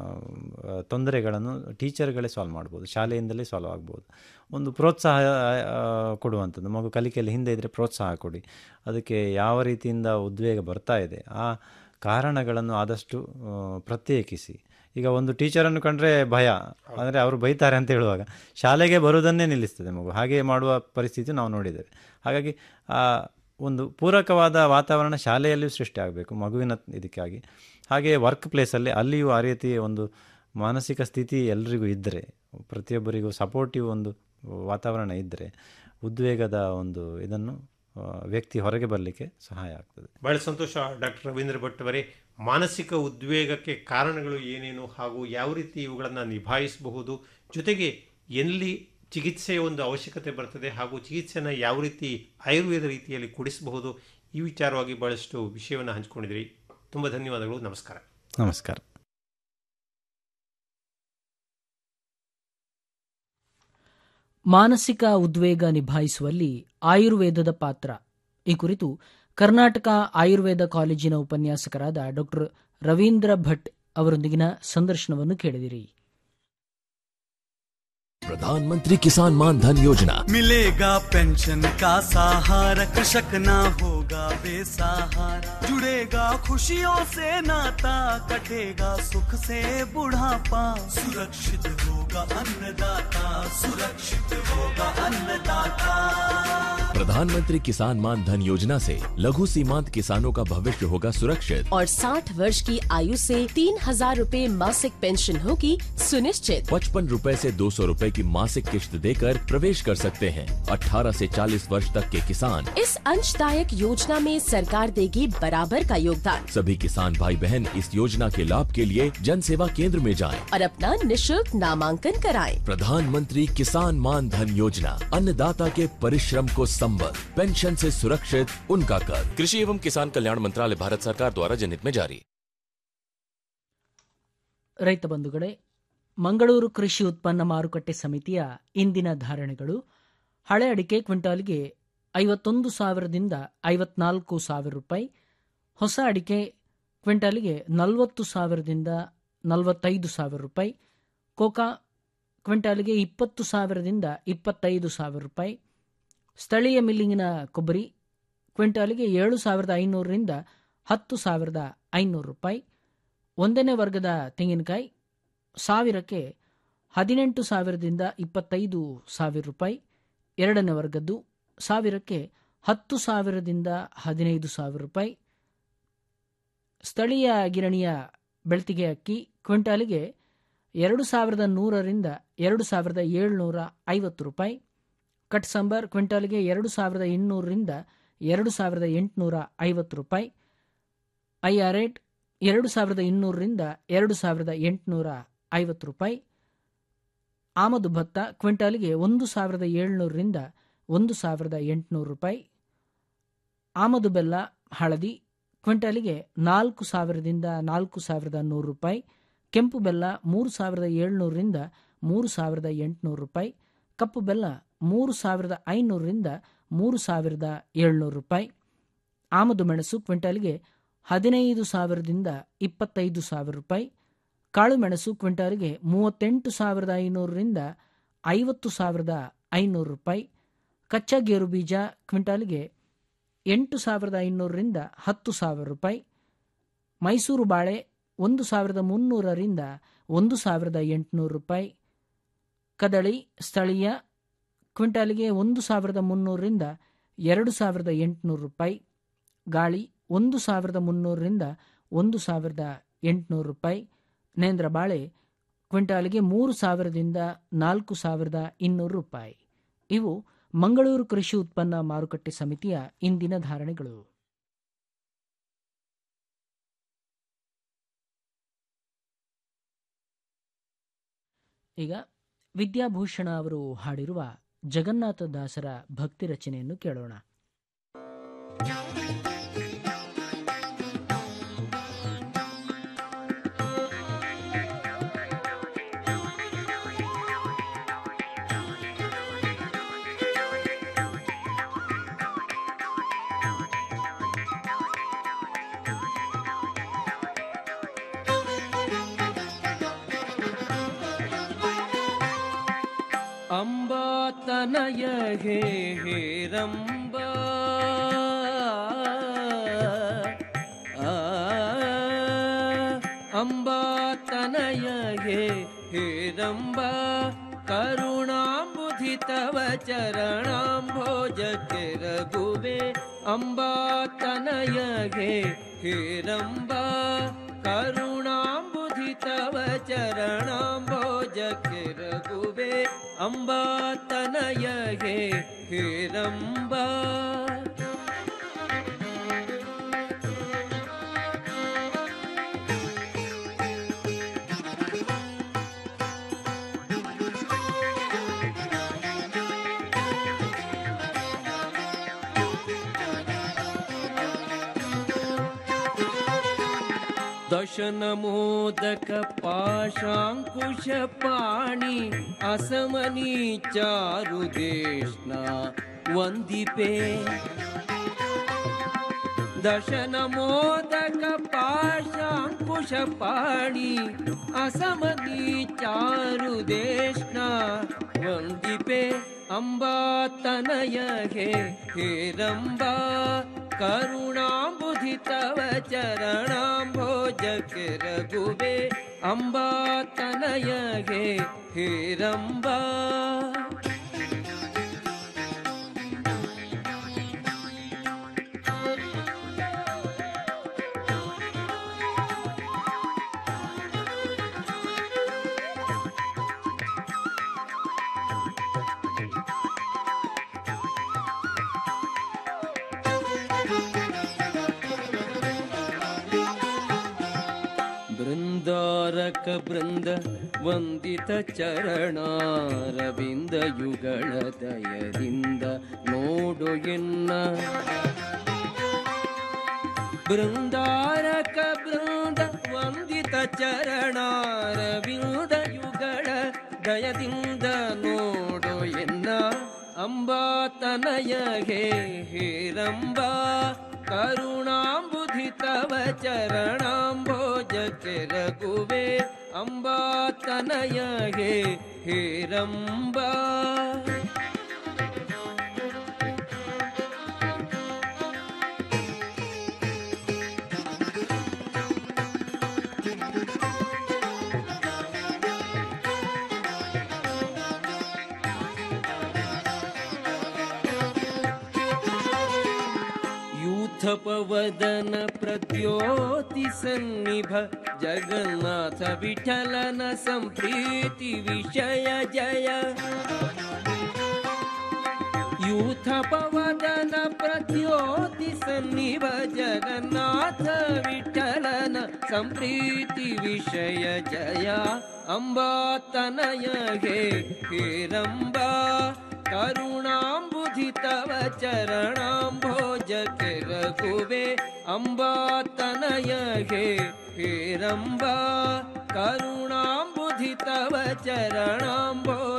ಆ, ತೊಂದರೆಗಳನ್ನು ಟೀಚರ್ಗಳೇ ಸಾಲ್ವ್ ಮಾಡ್ಬೋದು ಶಾಲೆಯಿಂದಲೇ ಸಾಲ್ವ್ ಆಗ್ಬೋದು ಒಂದು ಪ್ರೋತ್ಸಾಹ ಆ, ಕೊಡುವಂಥದ್ದು ಮಗು ಕಲಿಕೆಯಲ್ಲಿ ಹಿಂದೆ ಇದ್ದರೆ ಪ್ರೋತ್ಸಾಹ ಕೊಡಿ ಅದಕ್ಕೆ ಯಾವ ರೀತಿಯಿಂದ ಉದ್ವೇಗ ಬರ್ತಾ ಇದೆ ಆ ಕಾರಣಗಳನ್ನು ಆದಷ್ಟು ಆ, ಪ್ರತ್ಯೇಕಿಸಿ ಈಗ ಒಂದು ಟೀಚರನ್ನು ಕಂಡ್ರೆ ಭಯ ಅಂದರೆ ಅವರು ಬೈತಾರೆ ಅಂತ ಹೇಳುವಾಗ ಶಾಲೆಗೆ ಬರುವುದನ್ನೇ ನಿಲ್ಲಿಸ್ತದೆ ಮಗು ಹಾಗೆ ಮಾಡುವ ಪರಿಸ್ಥಿತಿ ನಾವು ನೋಡಿದ್ದೇವೆ ಹಾಗಾಗಿ ಆ ಒಂದು ಪೂರಕವಾದ ವಾತಾವರಣ ಶಾಲೆಯಲ್ಲಿಯೂ ಸೃಷ್ಟಿ ಆಗಬೇಕು ಮಗುವಿನ ಇದಕ್ಕಾಗಿ ಹಾಗೆ ವರ್ಕ್ ಪ್ಲೇಸಲ್ಲಿ ಅಲ್ಲಿಯೂ ಆ ರೀತಿ ಒಂದು ಮಾನಸಿಕ ಸ್ಥಿತಿ ಎಲ್ರಿಗೂ ಇದ್ದರೆ ಪ್ರತಿಯೊಬ್ಬರಿಗೂ ಸಪೋರ್ಟಿವ್ ಒಂದು ವಾತಾವರಣ ಇದ್ದರೆ ಉದ್ವೇಗದ ಒಂದು ಇದನ್ನು ಆ, ವ್ಯಕ್ತಿ ಹೊರಗೆ ಬರಲಿಕ್ಕೆ ಸಹಾಯ ಆಗ್ತದೆ ಬಹಳ ಸಂತೋಷ ಡಾಕ್ಟರ್ ರವೀಂದ್ರ ಭಟ್ ಅವರೇ ಮಾನಸಿಕ ಉದ್ವೇಗಕ್ಕೆ ಕಾರಣಗಳು ಏನೇನು ಹಾಗೂ ಯಾವ ರೀತಿ ಇವುಗಳನ್ನು ನಿಭಾಯಿಸಬಹುದು ಜೊತೆಗೆ ಎಲ್ಲಿ ಚಿಕಿತ್ಸೆಯ ಒಂದು ಅವಶ್ಯಕತೆ ಬರ್ತದೆ ಹಾಗೂ ಚಿಕಿತ್ಸೆನ ಯಾವ ರೀತಿ ಆಯುರ್ವೇದ ರೀತಿಯಲ್ಲಿ ಕೊಡಿಸಬಹುದು ಈ ವಿಚಾರವಾಗಿ ಬಹಳಷ್ಟು ವಿಷಯವನ್ನು ಹಂಚಿಕೊಂಡಿದ್ರಿ ತುಂಬ ಧನ್ಯವಾದಗಳು ನಮಸ್ಕಾರ ನಮಸ್ಕಾರ ಮಾನಸಿಕ ಉದ್ವೇಗ ನಿಭಾಯಿಸುವಲ್ಲಿ ಆಯುರ್ವೇದದ ಪಾತ್ರ ಈ ಕುರಿತು ಕರ್ನಾಟಕ ಆಯುರ್ವೇದ ಕಾಲೇಜಿನ ಉಪನ್ಯಾಸಕರಾದ ಡಾಕ್ಟರ್ ರವೀಂದ್ರ ಭಟ್ ಅವರೊಂದಿಗಿನ ಸಂದರ್ಶನವನ್ನು ಕೇಳಿದಿರಿ प्रधानमंत्री किसान मान धन योजना मिलेगा पेंशन का सहारा कृषक ना होगा बेसहारा जुड़ेगा खुशियों से नाता कटेगा सुख से बुढ़ापा सुरक्षित होगा अन्नदाता सुरक्षित होगा अन्नदाता प्रधानमंत्री किसान मान धन योजना से लघु सीमांत किसानों का भविष्य होगा सुरक्षित और 60 वर्ष की आयु से तीन हजार रूपए मासिक पेंशन होगी सुनिश्चित पचपन रूपए से दो सौ रूपए की मासिक किश्त देकर प्रवेश कर सकते हैं 18 से 40 वर्ष तक के किसान इस अंशदायक योजना में सरकार देगी बराबर का योगदान सभी किसान भाई बहन इस योजना के लाभ के लिए जन सेवा केंद्र में जाएं। और अपना निशुल्क नामांकन कराएं। प्रधानमंत्री किसान मान धन योजना अन्नदाता के परिश्रम को संबल पेंशन से सुरक्षित उनका कर कृषि एवं किसान कल्याण मंत्रालय भारत सरकार द्वारा जनहित में जारी ರೈತ ಬಂಧುಗಳೇ ಮಂಗಳೂರು ಕೃಷಿ ಉತ್ಪನ್ನ ಮಾರುಕಟ್ಟೆ ಸಮಿತಿಯ ಇಂದಿನ ಧಾರಣೆಗಳು ಹಳೆ ಅಡಿಕೆ ಕ್ವಿಂಟಾಲ್ಗೆ ಐವತ್ತೊಂದು ಸಾವಿರದಿಂದ ಐವತ್ನಾಲ್ಕು ಸಾವಿರ ರೂಪಾಯಿ ಹೊಸ ಅಡಿಕೆ ಕ್ವಿಂಟಾಲಿಗೆ ನಲವತ್ತು ಸಾವಿರದಿಂದ ನಲವತ್ತೈದು ಸಾವಿರ ರೂಪಾಯಿ ಕೋಕಾ ಕ್ವಿಂಟಾಲಿಗೆ ಇಪ್ಪತ್ತು ಸಾವಿರದಿಂದ ಇಪ್ಪತ್ತೈದು ಸಾವಿರ ರೂಪಾಯಿ ಸ್ಥಳೀಯ ಮಿಲ್ಲಿಂಗಿನ ಕೊಬ್ಬರಿ ಕ್ವಿಂಟಾಲಿಗೆ ಏಳು ಸಾವಿರದ ಐನೂರರಿಂದ ಹತ್ತು ಸಾವಿರದ ಐನೂರು ರೂಪಾಯಿ ಒಂದನೇ ವರ್ಗದ ತೆಂಗಿನಕಾಯಿ ಸಾವಿರಕ್ಕೆ ಹದಿನೆಂಟು ಸಾವಿರದಿಂದ ಇಪ್ಪತ್ತೈದು ಸಾವಿರ ರೂಪಾಯಿ ಎರಡನೇ ವರ್ಗದ್ದು ಸಾವಿರಕ್ಕೆ ಹತ್ತು ಸಾವಿರದಿಂದ ಹದಿನೈದು ಸಾವಿರ ರೂಪಾಯಿ ಸ್ಥಳೀಯ ಗಿರಣಿಯ ಬೆಳ್ತಿಗೆ ಅಕ್ಕಿ ಕ್ವಿಂಟಾಲಿಗೆ ಎರಡು ಸಾವಿರದ ನೂರರಿಂದ ಎರಡು ಸಾವಿರದ ಏಳುನೂರ ಐವತ್ತು ರೂಪಾಯಿ ಕಟ್ ಸಾಂಬಾರ್ ಕ್ವಿಂಟಾಲಿಗೆ ಎರಡು ಸಾವಿರದ ಇನ್ನೂರರಿಂದ ಎರಡು ಸಾವಿರದ ಎಂಟುನೂರ ಐವತ್ತು ರೂಪಾಯಿ ಐ ಆರ್ ರೇಟ್ ಎರಡು ಸಾವಿರದ ಇನ್ನೂರರಿಂದ ಎರಡು ಸಾವಿರದ ಎಂಟುನೂರ ಐವತ್ತು ರೂಪಾಯಿ ಆಮದು ಭತ್ತ ಕ್ವಿಂಟಾಲಿಗೆ ಒಂದು ಸಾವಿರದ ಏಳ್ನೂರರಿಂದ ಒಂದು ಸಾವಿರದ ಎಂಟುನೂರು ರೂಪಾಯಿ ಆಮದು ಬೆಲ್ಲ ಹಳದಿ ಕ್ವಿಂಟಾಲಿಗೆ ನಾಲ್ಕು ಸಾವಿರದಿಂದ ನಾಲ್ಕು ಸಾವಿರದ ನೂರು ರೂಪಾಯಿ ಕೆಂಪು ಬೆಲ್ಲ ಮೂರು ಸಾವಿರದ ಏಳ್ನೂರರಿಂದ ಮೂರು ಸಾವಿರದ ಎಂಟುನೂರು ರೂಪಾಯಿ ಕಪ್ಪು ಬೆಲ್ಲ ಮೂರು ಸಾವಿರದ ಐನೂರರಿಂದ ಮೂರು ಸಾವಿರದ ಏಳ್ನೂರು ರೂಪಾಯಿ ಆಮದು ಮೆಣಸು ಕ್ವಿಂಟಾಲಿಗೆ ಹದಿನೈದು ಸಾವಿರದಿಂದ ಇಪ್ಪತ್ತೈದು ಸಾವಿರ ರೂಪಾಯಿ ಕಾಳು ಮೆಣಸು ಕ್ವಿಂಟಾಲಿಗೆ ಮೂವತ್ತೆಂಟು ಸಾವಿರದ ಐನೂರರಿಂದ ಐವತ್ತು ಸಾವಿರದ ಐನೂರು ರೂಪಾಯಿ ಕಚ್ಚಾ ಗೇರು ಬೀಜ ಕ್ವಿಂಟಾಲಿಗೆ ಎಂಟು ಸಾವಿರದ ಐನೂರರಿಂದ ಹತ್ತು ಸಾವಿರ ರೂಪಾಯಿ ಮೈಸೂರು ಬಾಳೆ ಒಂದು ಸಾವಿರದ ಮುನ್ನೂರರಿಂದ ಒಂದು ಸಾವಿರದ ಎಂಟುನೂರು ರೂಪಾಯಿ ಕದಳಿ ಸ್ಥಳೀಯ ಕ್ವಿಂಟಾಲಿಗೆ ಒಂದು ಸಾವಿರದ ಮುನ್ನೂರರಿಂದ ಎರಡು ಸಾವಿರದ ಎಂಟುನೂರು ರೂಪಾಯಿ ಗಾಳಿ ಒಂದು ಸಾವಿರದ ಮುನ್ನೂರರಿಂದ ಒಂದು ಸಾವಿರದ ಎಂಟುನೂರು ರೂಪಾಯಿ ನೇಂದ್ರ ಬಾಳೆ ಕ್ವಿಂಟಾಲಿಗೆ ಮೂರು ಸಾವಿರದಿಂದ ನಾಲ್ಕು ಸಾವಿರದ ಇನ್ನೂರು ರೂಪಾಯಿ ಇವು ಮಂಗಳೂರು ಕೃಷಿ ಉತ್ಪನ್ನ ಮಾರುಕಟ್ಟೆ ಸಮಿತಿಯ ಇಂದಿನ ಧಾರಣೆಗಳು ಈಗ ವಿದ್ಯಾಭೂಷಣ ಅವರು ಹಾಡಿರುವ ಜಗನ್ನಾಥ ದಾಸರ ಭಕ್ತಿ ರಚನೆಯನ್ನು ಕೇಳೋಣ ಅಂಬಾ ತನಯ ಹೇ ಹೇರಂಬ ಆ, ಅಂಬಾ ತನಯ ಹೇ ಹೇರಂಬ ಕರುಣಾಂಬುಧಿ ತವ ಚರಣಾಂಭೋಜಕ್ಕೆ ರಘುವೆ ಅಂಬಾ ತನಯ ಹೇ ಹೇರಂಬ ಕರುಣಾಂಬುಧಿ ತವ ಚರಣಾಂಭೋಜಕ್ಕೆ ರಘುವೆ ಅಂಬಾ ತನಯ ಹೇ ಹೇರಂಬ दशनमोदक पाशाङ्कुश पाणि असमनी चारुदेष्णा वन्दिपे दशनमोदक पाशाङ्कुश पाणि असमनी चारुदेष्णा वन्दिपे अम्बा तनय हे हेरम्बा करुणाम्बुधि तव चरणाम्भोजके रघुवे अम्बा तनय हे हेरम्बा ಬೃಂದಾರಕ ಬೃಂದ ವಂದಿತ ಚರಣಾರವಿಂದ ಯುಗಳ ದಯದಿಂದ ನೋಡು ಎನ್ನ ಬೃಂದಾರಕ ಬೃಂದ ವಂದಿತ ಚರಣಾರವಿಂದ ಯುಗಳ ದಯದಿಂದ ನೋಡು ಎನ್ನ ಅಂಬಾ ತನಯ ಹೇ ಹೇರಂಬಾ ಕರುಣಾಂಬುಧಿ ತವ ಚರಣಾಂಭೋಜಕ್ಕೆ ರಘುವೆ ಅಂಬಾ ತನಯ ಹೇ ಹೇರಂಬಾ यूथपवदन प्रद्योति सन्निभ जगन्नाथ विठलन सम्प्रीति विषय जय यूथपवदन प्रद्योति सन्निभ जगन्नाथ विठ्ठलन सम्प्रीति विषय जया अम्बा तनय हे हेरम्बा करुणाम्बुधि तव चरणाम्भोज के रघुवे अम्बा तनय हे हेरम्बा करुणाम्बुधि तव चरणाम्भो